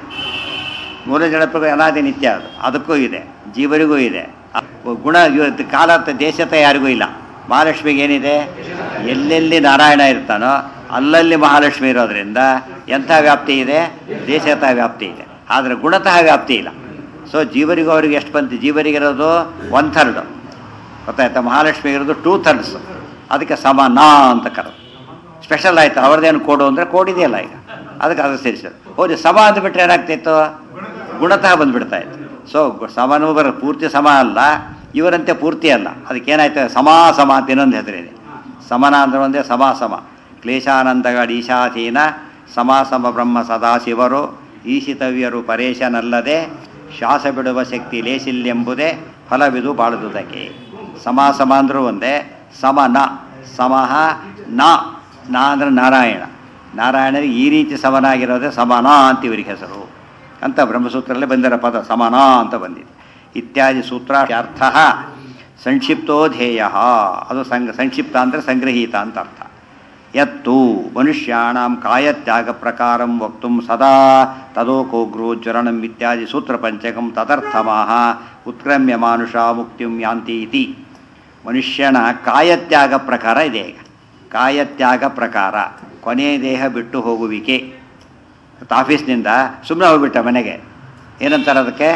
ಮೂಲ ಜಡಕ್ಕೂ ಅನಾದಿ ನಿತ್ಯ ಅದು ಅದಕ್ಕೂ ಇದೆ ಜೀವರಿಗೂ ಇದೆ ಆ ಗುಣ ಇವ- ಕಾಲತ ದೇಶತ ಯಾರಿಗೂ ಇಲ್ಲ ಮಹಾಲಕ್ಷ್ಮಿಗೆ ಏನಿದೆ ಎಲ್ಲೆಲ್ಲಿ ನಾರಾಯಣ ಇರ್ತಾನೋ ಅಲ್ಲಲ್ಲಿ ಮಹಾಲಕ್ಷ್ಮಿ ಇರೋದ್ರಿಂದ ಎಂಥ ವ್ಯಾಪ್ತಿ ಇದೆ ದೇಶತ ವ್ಯಾಪ್ತಿ ಇದೆ ಆದರೆ ಗುಣತಃ ವ್ಯಾಪ್ತಿ ಇಲ್ಲ ಸೊ ಜೀವರಿಗೂ ಅವರಿಗೆ ಎಷ್ಟು ಬಂತು ಜೀವರಿಗಿರೋದು ಒನ್ ಥರ್ಡ್ ಗೊತ್ತಾಯ್ತಾ ಮಹಾಲಕ್ಷ್ಮಿ ಇರೋದು ಟೂ ಥರ್ಡ್ಸ್ ಅದಕ್ಕೆ ಸಮಾನ ಅಂತ ಕರೆದು ಸ್ಪೆಷಲ್ ಆಯ್ತು ಅವ್ರದ್ದೇನು ಕೋಡು ಅಂದರೆ ಕೋಡ್ ಇದೆಯಲ್ಲ ಈಗ ಅದಕ್ಕೆ ಅದು ಸೇರಿಸೋದು ಹೋಗಿ ಸಮ ಅಂದ್ಬಿಟ್ರೆ ಏನಾಗ್ತಿತ್ತು ಗುಣತಃ ಬಂದ್ಬಿಡ್ತಾ ಇತ್ತು ಸೊ ಸಮನೂ ಬರ ಪೂರ್ತಿ ಸಮ ಅಲ್ಲ ಇವರಂತೆ ಪೂರ್ತಿ ಅಲ್ಲ ಅದಕ್ಕೆ ಏನಾಯ್ತು ಸಮಾ ಸಮ ಅಂತ ಇನ್ನೊಂದು ಹೆಸರಿದೆ ಸಮನ ಅಂದ್ರೆ ಒಂದೇ ಸಮಾ ಸಮ ಕ್ಲೇಶಾನಂದಗಳ ಈಶಾಧೀನ ಸಮಾಸಮ ಬ್ರಹ್ಮ ಸದಾಶಿವರು ಈಶಿತವ್ಯರು ಪರೇಶನಲ್ಲದೆ ಶ್ವಾಸ ಬಿಡುವ ಶಕ್ತಿ ಲೇಸಿಲ್ಲೆಂಬುದೇ ಫಲವಿದು ಬಾಳುವುದಕ್ಕೆ ಸಮಾಸಮ ಅಂದರೂ ಒಂದೇ ಸಮನ ಸಮಃ ನ ನಾ ಅಂದರೆ ನಾರಾಯಣ ನಾರಾಯಣನಿಗೆ ಈ ರೀತಿ ಸಮನಾಗಿರೋದೇ ಸಮಾನ ಅಂತ ಇವರಿಗೆ ಹೆಸರು ಅಂತ ಬ್ರಹ್ಮಸೂತ್ರಲ್ಲೇ ಬಂದಿರೋ ಪದ ಸಮಾನ ಅಂತ ಬಂದಿದೆ ಇತ್ಯಾದಿ ಸೂತ್ರಾರ್ಥ ಸಂಕ್ಷಿಪ್ತೋ ಧ್ಯೇಯ ಅದು ಸಂಗ್ ಸಂಕ್ಷಿಪ್ತ ಅಂದರೆ ಸಂಗ್ರಹೀತ ಅಂತ ಅರ್ಥ ಯತ್ತು ಮನುಷ್ಯಾಣಂ ಕಾಯತ್ಯಾಗ ಪ್ರಕಾರಂ ವಕ್ತು ಸದಾ ತದೋಕೋಗ್ರೋಜ್ವರಣಂ ಇತ್ಯಾದಿ ಸೂತ್ರ ಪಂಚಕಂ ತದರ್ಥಮಾಹ ಉತ್ಕ್ರಮ್ಯ ಮಾನುಷ ಮುಕ್ತಿಂ ಯಾಂತಿ ಇತಿ ಮನುಷ್ಯನ ಕಾಯತ್ಯಾಗ ಪ್ರಕಾರ ಇದೆ ಈಗ ಕಾಯತ್ಯಾಗ ಪ್ರಕಾರ ಕೊನೆ ದೇಹ ಬಿಟ್ಟು ಹೋಗುವಿಕೆ ಇವತ್ತು ಆಫೀಸ್ನಿಂದ ಸುಮ್ಮನೆ ಹೋಗ್ಬಿಟ್ಟ ಮನೆಗೆ ಏನಂತಾರೆ ಅದಕ್ಕೆ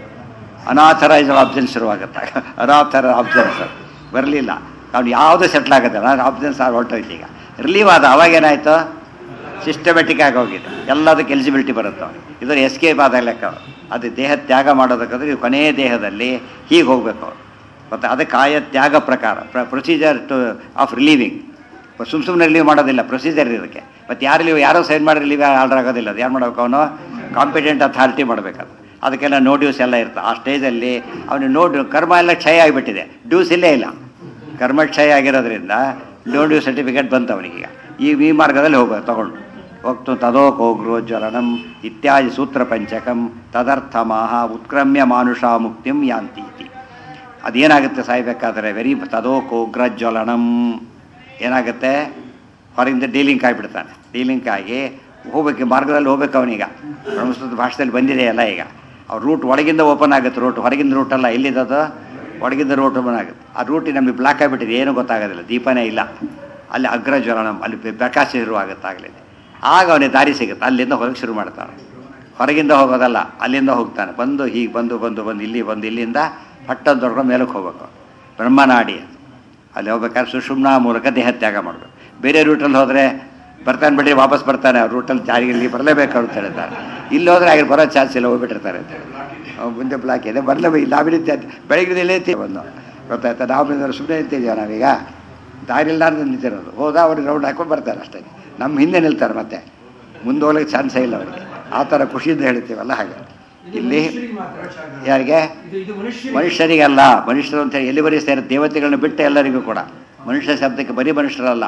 ಅನಾಥರೈಸ್ ಆಬ್ಸೆನ್ಸ್ ಶುರುವಾಗುತ್ತೆ ಅನಾಥರ ಆಬ್ಸೆನ್ಸ್ ಬರಲಿಲ್ಲ ಅವ್ನು ಯಾವುದೂ ಸೆಟ್ಲ್ ಆಗುತ್ತೆ ನಾನು ಆಬ್ಸೆನ್ಸ್ ಆಗಿ ಹೊರಟೋಯ್ತು ಈಗ ರಿಲೀವ್ ಆದ ಅವಾಗೇನಾಯಿತು ಸಿಸ್ಟಮೆಟಿಕ್ ಆಗಿ ಹೋಗಿದೆ ಎಲ್ಲದಕ್ಕೆ ಎಲಿಜಿಬಿಲಿಟಿ ಬರುತ್ತೆ ಅವ್ನಿಗೆ ಇದರ ಎಸ್ಕೇಪ್ ಆದ ಲೆಕ್ಕ ಅವ್ರು. ಅದು ದೇಹ ತ್ಯಾಗ ಮಾಡೋದಕ್ಕಾದ್ರೆ ಕೊನೆಯ ದೇಹದಲ್ಲಿ ಹೀಗೆ ಹೋಗಬೇಕು ಅವರು ಮತ್ತು ಅದು ಕಾಯ ತ್ಯಾಗ ಪ್ರಕಾರ ಪ್ರೊಸೀಜರ್ ಟು ಆಫ್ ರಿಲೀವಿಂಗ್ ಸುಮ್ಮ ಸುಮ್ಮನೆ ರಿಲೀವ್ ಮಾಡೋದಿಲ್ಲ ಪ್ರೊಸೀಜರ್ ಇದಕ್ಕೆ ಮತ್ತು ಯಾರು ರಿಲೀವ್ ಯಾರೋ ಸೈನ್ ಮಾಡಿ ರಿಲೀವ್ ಆರ್ಡರ್ ಆಗೋದಿಲ್ಲ ಅದು ಯಾರು ಮಾಡ್ಬೇಕು ಅವನು ಕಾಂಪಿಟೆಂಟ್ ಅಥಾರಿಟಿ ಮಾಡಬೇಕದು ಅದಕ್ಕೆಲ್ಲ ನೋ ಡ್ಯೂಸ್ ಎಲ್ಲ ಇರ್ತದೆ ಆ ಸ್ಟೇಜಲ್ಲಿ ಅವನು ನೋ ಡ್ಯೂ ಕರ್ಮ ಎಲ್ಲ ಕ್ಷಯ ಆಗಿಬಿಟ್ಟಿದೆ ಡ್ಯೂಸ್ ಇಲ್ಲೇ ಇಲ್ಲ ಕರ್ಮಕ್ಷಯ ಆಗಿರೋದ್ರಿಂದ ನೋ ಡ್ಯೂ ಸರ್ಟಿಫಿಕೇಟ್ ಬಂತು ಅವನಿಗೀಗ ಈ ಈ ಮಾರ್ಗದಲ್ಲಿ ಹೋಗ್ಬೇಕು ತಗೊಂಡು ವಕ್ತು ತದೋಕೋಗ್ರೋಜ್ವಲನಂ ಇತ್ಯಾದಿ ಸೂತ್ರ ಪಂಚಕಂ ತದರ್ಥಮಾಹ ಉತ್ಕ್ರಮ್ಯ ಮಾನುಷ ಮುಕ್ತಿಂ ಯಾಂತಿ ಇತಿ ಅದೇನಾಗುತ್ತೆ ಸಾಯ್ಬೇಕಾದ್ರೆ ವೆರಿ ತದೋಕೋಗ್ರಜ್ವಲನಂ ಏನಾಗುತ್ತೆ ಹೊರಗಿಂದ ಡೀಲಿಂಕ್ ಆಗಿಬಿಡ್ತಾನೆ ಡೀಲಿಂಕ್ ಆಗಿ ಹೋಗ್ಬೇಕು ಮಾರ್ಗದಲ್ಲಿ ಹೋಗ್ಬೇಕು ಅವನೀಗ ಬ್ರಹ್ಮಸೂತ್ರ ಭಾಷೆಯಲ್ಲಿ ಬಂದಿದೆ ಎಲ್ಲ ಈಗ ಅವ್ರ ರೂಟ್ ಒಳಗಿಂದ ಓಪನ್ ಆಗುತ್ತೆ ರೂಟ್ ಹೊರಗಿಂದ ರೂಟ್ ಅಲ್ಲ ಎಲ್ಲಿದ್ದದು ಒಳಗಿಂದ ರೂಟ್ ಓಪನ್ ಆಗುತ್ತೆ ಆ ರೂಟ್ ನಮಗೆ ಬ್ಲಾಕ್ ಆಗಿಬಿಟ್ಟಿದೆ ಏನೂ ಗೊತ್ತಾಗೋದಿಲ್ಲ ದೀಪನೇ ಇಲ್ಲ ಅಲ್ಲಿ ಅಗ್ರಜ್ವಲನಂ ಅಲ್ಲಿ ಬೆ- ಪ್ರಕಾಶ ಶುರುವಾಗುತ್ತೆ ಆಗಲೇ ಆಗ ಅವನಿಗೆ ದಾರಿ ಸಿಗುತ್ತೆ ಅಲ್ಲಿಂದ ಹೊರಗೆ ಶುರು ಮಾಡ್ತಾನೆ ಹೊರಗಿಂದ ಹೋಗೋದಲ್ಲ ಅಲ್ಲಿಂದ ಹೋಗ್ತಾನೆ ಬಂದು ಹೀಗೆ ಬಂದು ಬಂದು ಬಂದು ಇಲ್ಲಿ ಬಂದು ಇಲ್ಲಿಂದ ಪಟ್ಟದ ದೊಡ್ಡ ಮೇಲಕ್ಕೆ ಹೋಗ್ಬೇಕು ಬ್ರಹ್ಮನಾಡಿ ಅದು. ಅಲ್ಲಿ ಹೋಗ್ಬೇಕಾದ್ರೆ ಸುಷುಮ್ನ ಮೂಲಕ ದೇಹ ತ್ಯಾಗ ಮಾಡಬೇಕು ಬೇರೆ ರೂಟಲ್ಲಿ ಹೋದರೆ ಬರ್ತಾನೆ ಬಿಡಿ ವಾಪಸ್ ಬರ್ತಾನೆ ಅವ್ರ ರೂಟಲ್ಲಿ ಜಾರಿಗೆ ಬರಲೇಬೇಕು ಅಂತ ಹೇಳ್ತಾರೆ ಇಲ್ಲಿ ಹೋದ್ರೆ ಹಾಗೆ ಬರೋ ಚಾನ್ಸ್ ಇಲ್ಲ ಹೋಗ್ಬಿಟ್ಟಿರ್ತಾರೆ ಅಂತ ಹೇಳಿ ಅವ್ನು ಮುಂದೆ ಬ್ಲಾಕ್ ಇದೆ ಬರಲೇಬೇಕು ಇಲ್ಲ ಬಿಡುತ್ತೆ ಬೆಳಗ್ಗೆ ಇಲ್ಲೇ ಇರ್ತೀವಿ ಬಂದು ಗೊತ್ತಾಯ್ತಾ ನಾವು ಸುಮ್ಮನೆ ನಿಂತಿದ್ದೀವಿ ನಾವೀಗ ದಾರಿಲ್ಲಾರ್ದು ನಿಂತಿರೋದು ಹೋದ ಅವ್ರಿಗೆ ರೌಂಡ್ ಹಾಕೊಂಡು ಬರ್ತಾರೆ ಅಷ್ಟೇ ನಮ್ಮ ಹಿಂದೆ ನಿಲ್ತಾರೆ ಮತ್ತೆ ಮುಂದೆ ಹೋಗ್ಲಿಕ್ಕೆ ಚಾನ್ಸೇ ಇಲ್ಲ ಅವರಿಗೆ ಆ ಥರ ಖುಷಿಯಿಂದ ಹೇಳ್ತೀವಲ್ಲ ಹಾಗೆ ಇದು ಇಲ್ಲಿ ಮನುಷ್ಯರಿಗೆ ಮಾತ್ರ ಯಾರಿಗೆ ಇದು ಇದು ಮನುಷ್ಯರಿಗೆ ಮನುಷ್ಯರಿಗಲ್ಲ ಮನುಷ್ಯರು ಅಂತ ಹೇಳಿ ಎಲ್ಲಿವರೆಗೆ ಸೇರಿ ದೇವತೆಗಳನ್ನ ಬಿಟ್ಟು ಎಲ್ಲರಿಗೂ ಕೂಡ ಮನುಷ್ಯ ಶಬ್ದಕ್ಕೆ ಬರೀ ಮನುಷ್ಯರಲ್ಲ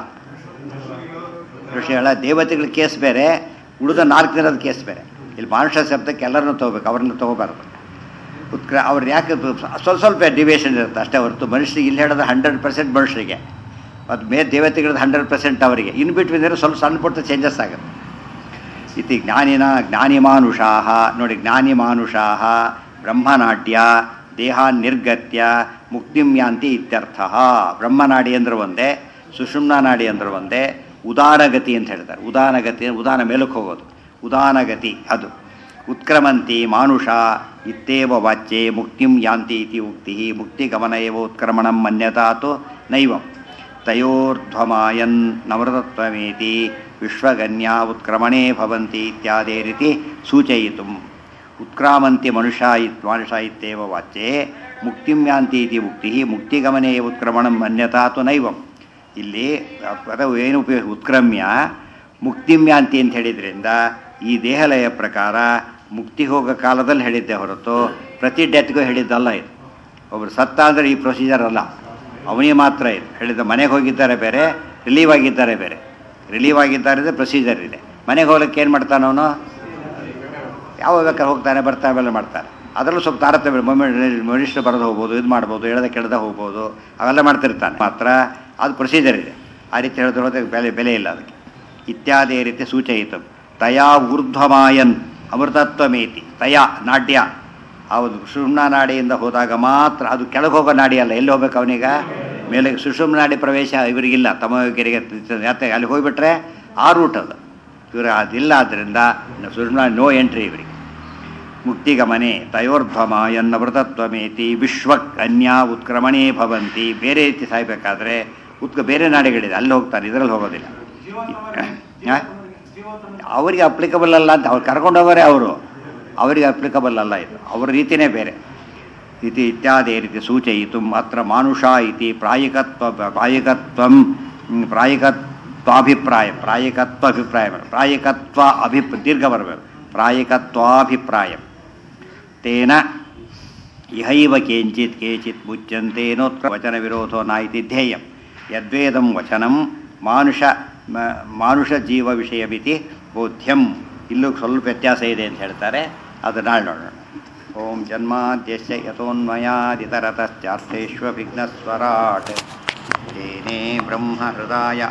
ಋಷಿಗಳ ದೇವತೆಗಳ ಕೇಸ್ ಬೇರೆ ಉಳಿದ ನಾಲ್ಕು ದಿನದ ಕೇಸ್ ಬೇರೆ ಇಲ್ಲಿ ಮನುಷ್ಯ ಶಬ್ದಕ್ಕೆ ಎಲ್ಲರನ್ನೂ ತೊಗೋಬೇಕು ಅವ್ರನ್ನ ತೊಗೋಬಾರ್ದು ಉತ್ಕ್ರ ಅವ್ರು ಯಾಕೆ ಸ್ವಲ್ಪ ಸ್ವಲ್ಪ ಡಿವಿಯೇಷನ್ ಇರುತ್ತೆ ಅಷ್ಟೇ ಹೊರತು ಮನುಷ್ಯರಿಗೆ ಇಲ್ಲಿ ಹೇಳೋದು ಹಂಡ್ರೆಡ್ ಪರ್ಸೆಂಟ್ ಮನುಷ್ಯರಿಗೆ ಮತ್ತು ಮೇ ದೇವತೆಗಳದ್ದು ಹಂಡ್ರೆಡ್ ಪರ್ಸೆಂಟ್ ಅವರಿಗೆ ಇನ್ ಬಿಟ್ವೀನ್ ಸ್ವಲ್ಪ ಸಣ್ಣ ಪುಟ್ಟ ಚೇಂಜಸ್ ಆಗುತ್ತೆ ಇತಿ ಜ್ಞಾನಿನ ಜ್ಞಾನಿಮಾನುಷಾಹ ನೋಡಿ ಜ್ಞಾನಿಮಾನುಷಾಹ ಬ್ರಹ್ಮನಾಟ್ಯ ದೇಹ ನಿರ್ಗತ್ಯ ಮುಕ್ತಿಂ ಯಾಂತಿ ಇತ್ಯರ್ಥ ಬ್ರಹ್ಮನಾಡಿ ಅಂದ್ರೆ ಒಂದೇ ಸುಷುಮ್ನ ನಾಡಿ ಅಂದ್ರೆ ಒಂದೇ ಉದಾನಗತಿ ಅಂತ ಹೇಳ್ತಾರೆ ಉದಾನಗತಿ ಉದಾನ ಮೇಲಕ್ಕೆ ಹೋಗೋದು ಉದಾನಗತಿ ಅದು ಉತ್ಕ್ರಮಂತಿ ಮಾನುಷ ಇತ್ತೇವ ವಾಚ್ಯೆ ಮುಕ್ತಿಂ ಯಾಂತಿ ಇತಿ ಉಕ್ತಿ ಮುಕ್ತಿಗಮನ ಏವ ಉತ್ಕ್ರಮಣಂ ಮನ್ಯತಾತು ನೈವಂ ತಯೋರ್ಧ್ವಮಾಯನ್ ನವರತತ್ವಮೇತಿ ವಿಶ್ವಗನ್ಯ ಉತ್ಕ್ರಮಣೇ ಭವಂತಿ ಇತ್ಯಾದಿ ರೀತಿ ಸೂಚಯಿತು ಉತ್ಕ್ರಾಮಂತಿ ಮನುಷ್ಯ ಇತ್ ಮನುಷ್ಯ ಇತ್ಯೇವ ವಾಚ್ಯೆ ಮುಕ್ತಿಂ ಯಾಂತಿ ಇತಿ ಮುಕ್ತಿ ಮುಕ್ತಿಗಮನೆ ಉತ್ಕ್ರಮಣಂ ಮನ್ಯತಾತು ನೈವಂ ಇಲ್ಲಿ ಪದವು ಏನು ಉಪಯೋಗ ಉತ್ಕ್ರಮ್ಯ ಮುಕ್ತಿಂ ಯಾಂತಿ ಅಂತ ಹೇಳಿದ್ರಿಂದ ಈ ದೇಹಲಯ ಪ್ರಕಾರ ಮುಕ್ತಿ ಹೋಗೋ ಕಾಲದಲ್ಲಿ ಹೇಳಿದ್ದೆ ಹೊರತು ಪ್ರತಿ ಡೆತ್ಗೂ ಹೇಳಿದ್ದಲ್ಲ ಇದು ಒಬ್ಬರು ಸತ್ತ ಅಂದರೆ ಈ ಪ್ರೊಸೀಜರ್ ಅಲ್ಲ ಅವನಿಗೆ ಮಾತ್ರ ಇದು ಹೇಳಿದ ಮನೆಗೆ ಹೋಗಿದ್ದಾರೆ ಬೇರೆ ರಿಲೀವ್ ಆಗಿದ್ದಾರೆ ಬೇರೆ ರಿಲೀವ್ ಆಗಿದ್ದಾರೆ ಅಂದರೆ ಪ್ರೊಸೀಜರ್ ಇದೆ ಮನೆಗೆ ಹೋಗ್ಲಿಕ್ಕೆ ಏನು ಮಾಡ್ತಾನೆ ಅವನು ಯಾವ ಬೇಕಾದ್ರೆ ಹೋಗ್ತಾನೆ ಬರ್ತಾನೆ ಅವೆಲ್ಲ ಮಾಡ್ತಾರೆ ಅದರಲ್ಲೂ ಸ್ವಲ್ಪ ತಾರತಮ್ಯ ಮನುಷ್ಯ ಬರೆದು ಹೋಗ್ಬೋದು ಇದು ಮಾಡ್ಬೋದು ಎಳೆದ ಕೆಳದ ಹೋಗ್ಬೋದು ಅವೆಲ್ಲ ಮಾಡ್ತಿರ್ತಾನೆ ಮಾತ್ರ ಅದು ಪ್ರೊಸೀಜರ್ ಇದೆ ಆ ರೀತಿ ಹೇಳಿದ್ರೆ ಬೆಲೆ ಬೆಲೆ ಇಲ್ಲ ಅದಕ್ಕೆ ಇತ್ಯಾದಿ ರೀತಿ ಸೂಚಯಿತು ತಯಾ ಊರ್ಧ್ವಮಾಯನ್ ಅಮೃತತ್ವಮೇತಿ ತಯ ನಾಟ್ಯ ಹೌದು ಸುಷುಮ್ನ ನಾಡಿಯಿಂದ ಹೋದಾಗ ಮಾತ್ರ ಅದು ಕೆಳಗೆ ಹೋಗೋ ನಾಡಿ ಅಲ್ಲ ಎಲ್ಲಿ ಹೋಗ್ಬೇಕು ಅವನೀಗ ಮೇಲೆ ಸುಷುಮ್ನ ನಾಡಿ ಪ್ರವೇಶ ಇವರಿಗಿಲ್ಲ ತಮಗಿರಿಗೆ ಯಾಕೆ ಅಲ್ಲಿ ಹೋಗ್ಬಿಟ್ರೆ ಆ ರೂಟ್ ಅದು ಇವರು ಅದಿಲ್ಲ ಆದ್ದರಿಂದ ಸುಷುಮ್ನ ನೋ ಎಂಟ್ರಿ ಇವರಿಗೆ ಮುಕ್ತಿಗಮನೆ ತಯೋರ್ಧ್ವಮ ಎನ್ನ ವೃತತ್ವಮೇತಿ ವಿಶ್ವಕ್ ಅನ್ಯ ಉತ್ಕ್ರಮಣೇ ಭವಂತಿ ಬೇರೆ ರೀತಿ ಸಾಯ್ಬೇಕಾದ್ರೆ ಉತ್ಕ ಬೇರೆ ನಾಡಿಗಳಿದೆ ಅಲ್ಲಿ ಹೋಗ್ತಾರೆ ಇದರಲ್ಲಿ ಹೋಗೋದಿಲ್ಲ ಆ? ಅವರಿಗೆ ಅಪ್ಲಿಕಬಲ್ ಅಲ್ಲ ಅಂತ ಅವ್ರು ಕರ್ಕೊಂಡು ಹೋಗೋರೆ ಅವರು ಅವರಿಗೆ ಅಪ್ಲಿಕಬಲ್ ಅಲ್ಲ ಇದು ಅವರ ರೀತಿನೇ ಬೇರೆ ಇತಿ ಇತ್ಯಾದಿ ರೀತಿ ಸೂಚಯಿತು ಅತ್ರ ಮಾನುಷ ಇತಿ ಪ್ರಾಯಿಕತ್ವ ಪ್ರಾಯಿಕತ್ವಂ ಹ್ಮ್, ಪ್ರಾಯಿಕತ್ವಾಭಿಪ್ರಾಯ ಪ್ರಾಯಿಕತ್ವಾಭಿಪ್ರಾಯ ಪ್ರಾಯಿಕತ್ವ ಅಭಿ ದೀರ್ಘ ಬರಬೇಕು ಪ್ರಾಯಿಕತ್ವಾಭಿಪ್ರಾಯ ತೇನ ಇಹೈವ ಕೇಂಚಿತ್ ಕೇಚಿತ್ ಮುಚ್ಯಂತೇನೋತ್ರ ವಚನ ವಿರೋಧೋ ನ ಇತಿ ಧ್ಯೇಯಂ ಯದ್ವೇದಂ ವಚನಂ ಮಾನುಷ ಮ- ಮಾನುಷ ಜೀವ ವಿಷಯಮಿತಿ ಬೋಧ್ಯಂ ಇಲ್ಲೂ ಸ್ವಲ್ಪ ವ್ಯತ್ಯಾಸ ಇದೆ ಅಂತ ಹೇಳ್ತಾರೆ ಅದು ನಾಳೆ ನೋಡೋಣ ಓಂ ಜನ್ಮಾದ್ಯಸ್ಯ ಯಥೋನ್ಮಯಾದಿತರತಶ್ಚಾರ್ಥೇಶ್ವವಿಘ್ನಸ್ವರಾಟ್ ತೇನೇ ಬ್ರಹ್ಮ ಹೃದಯ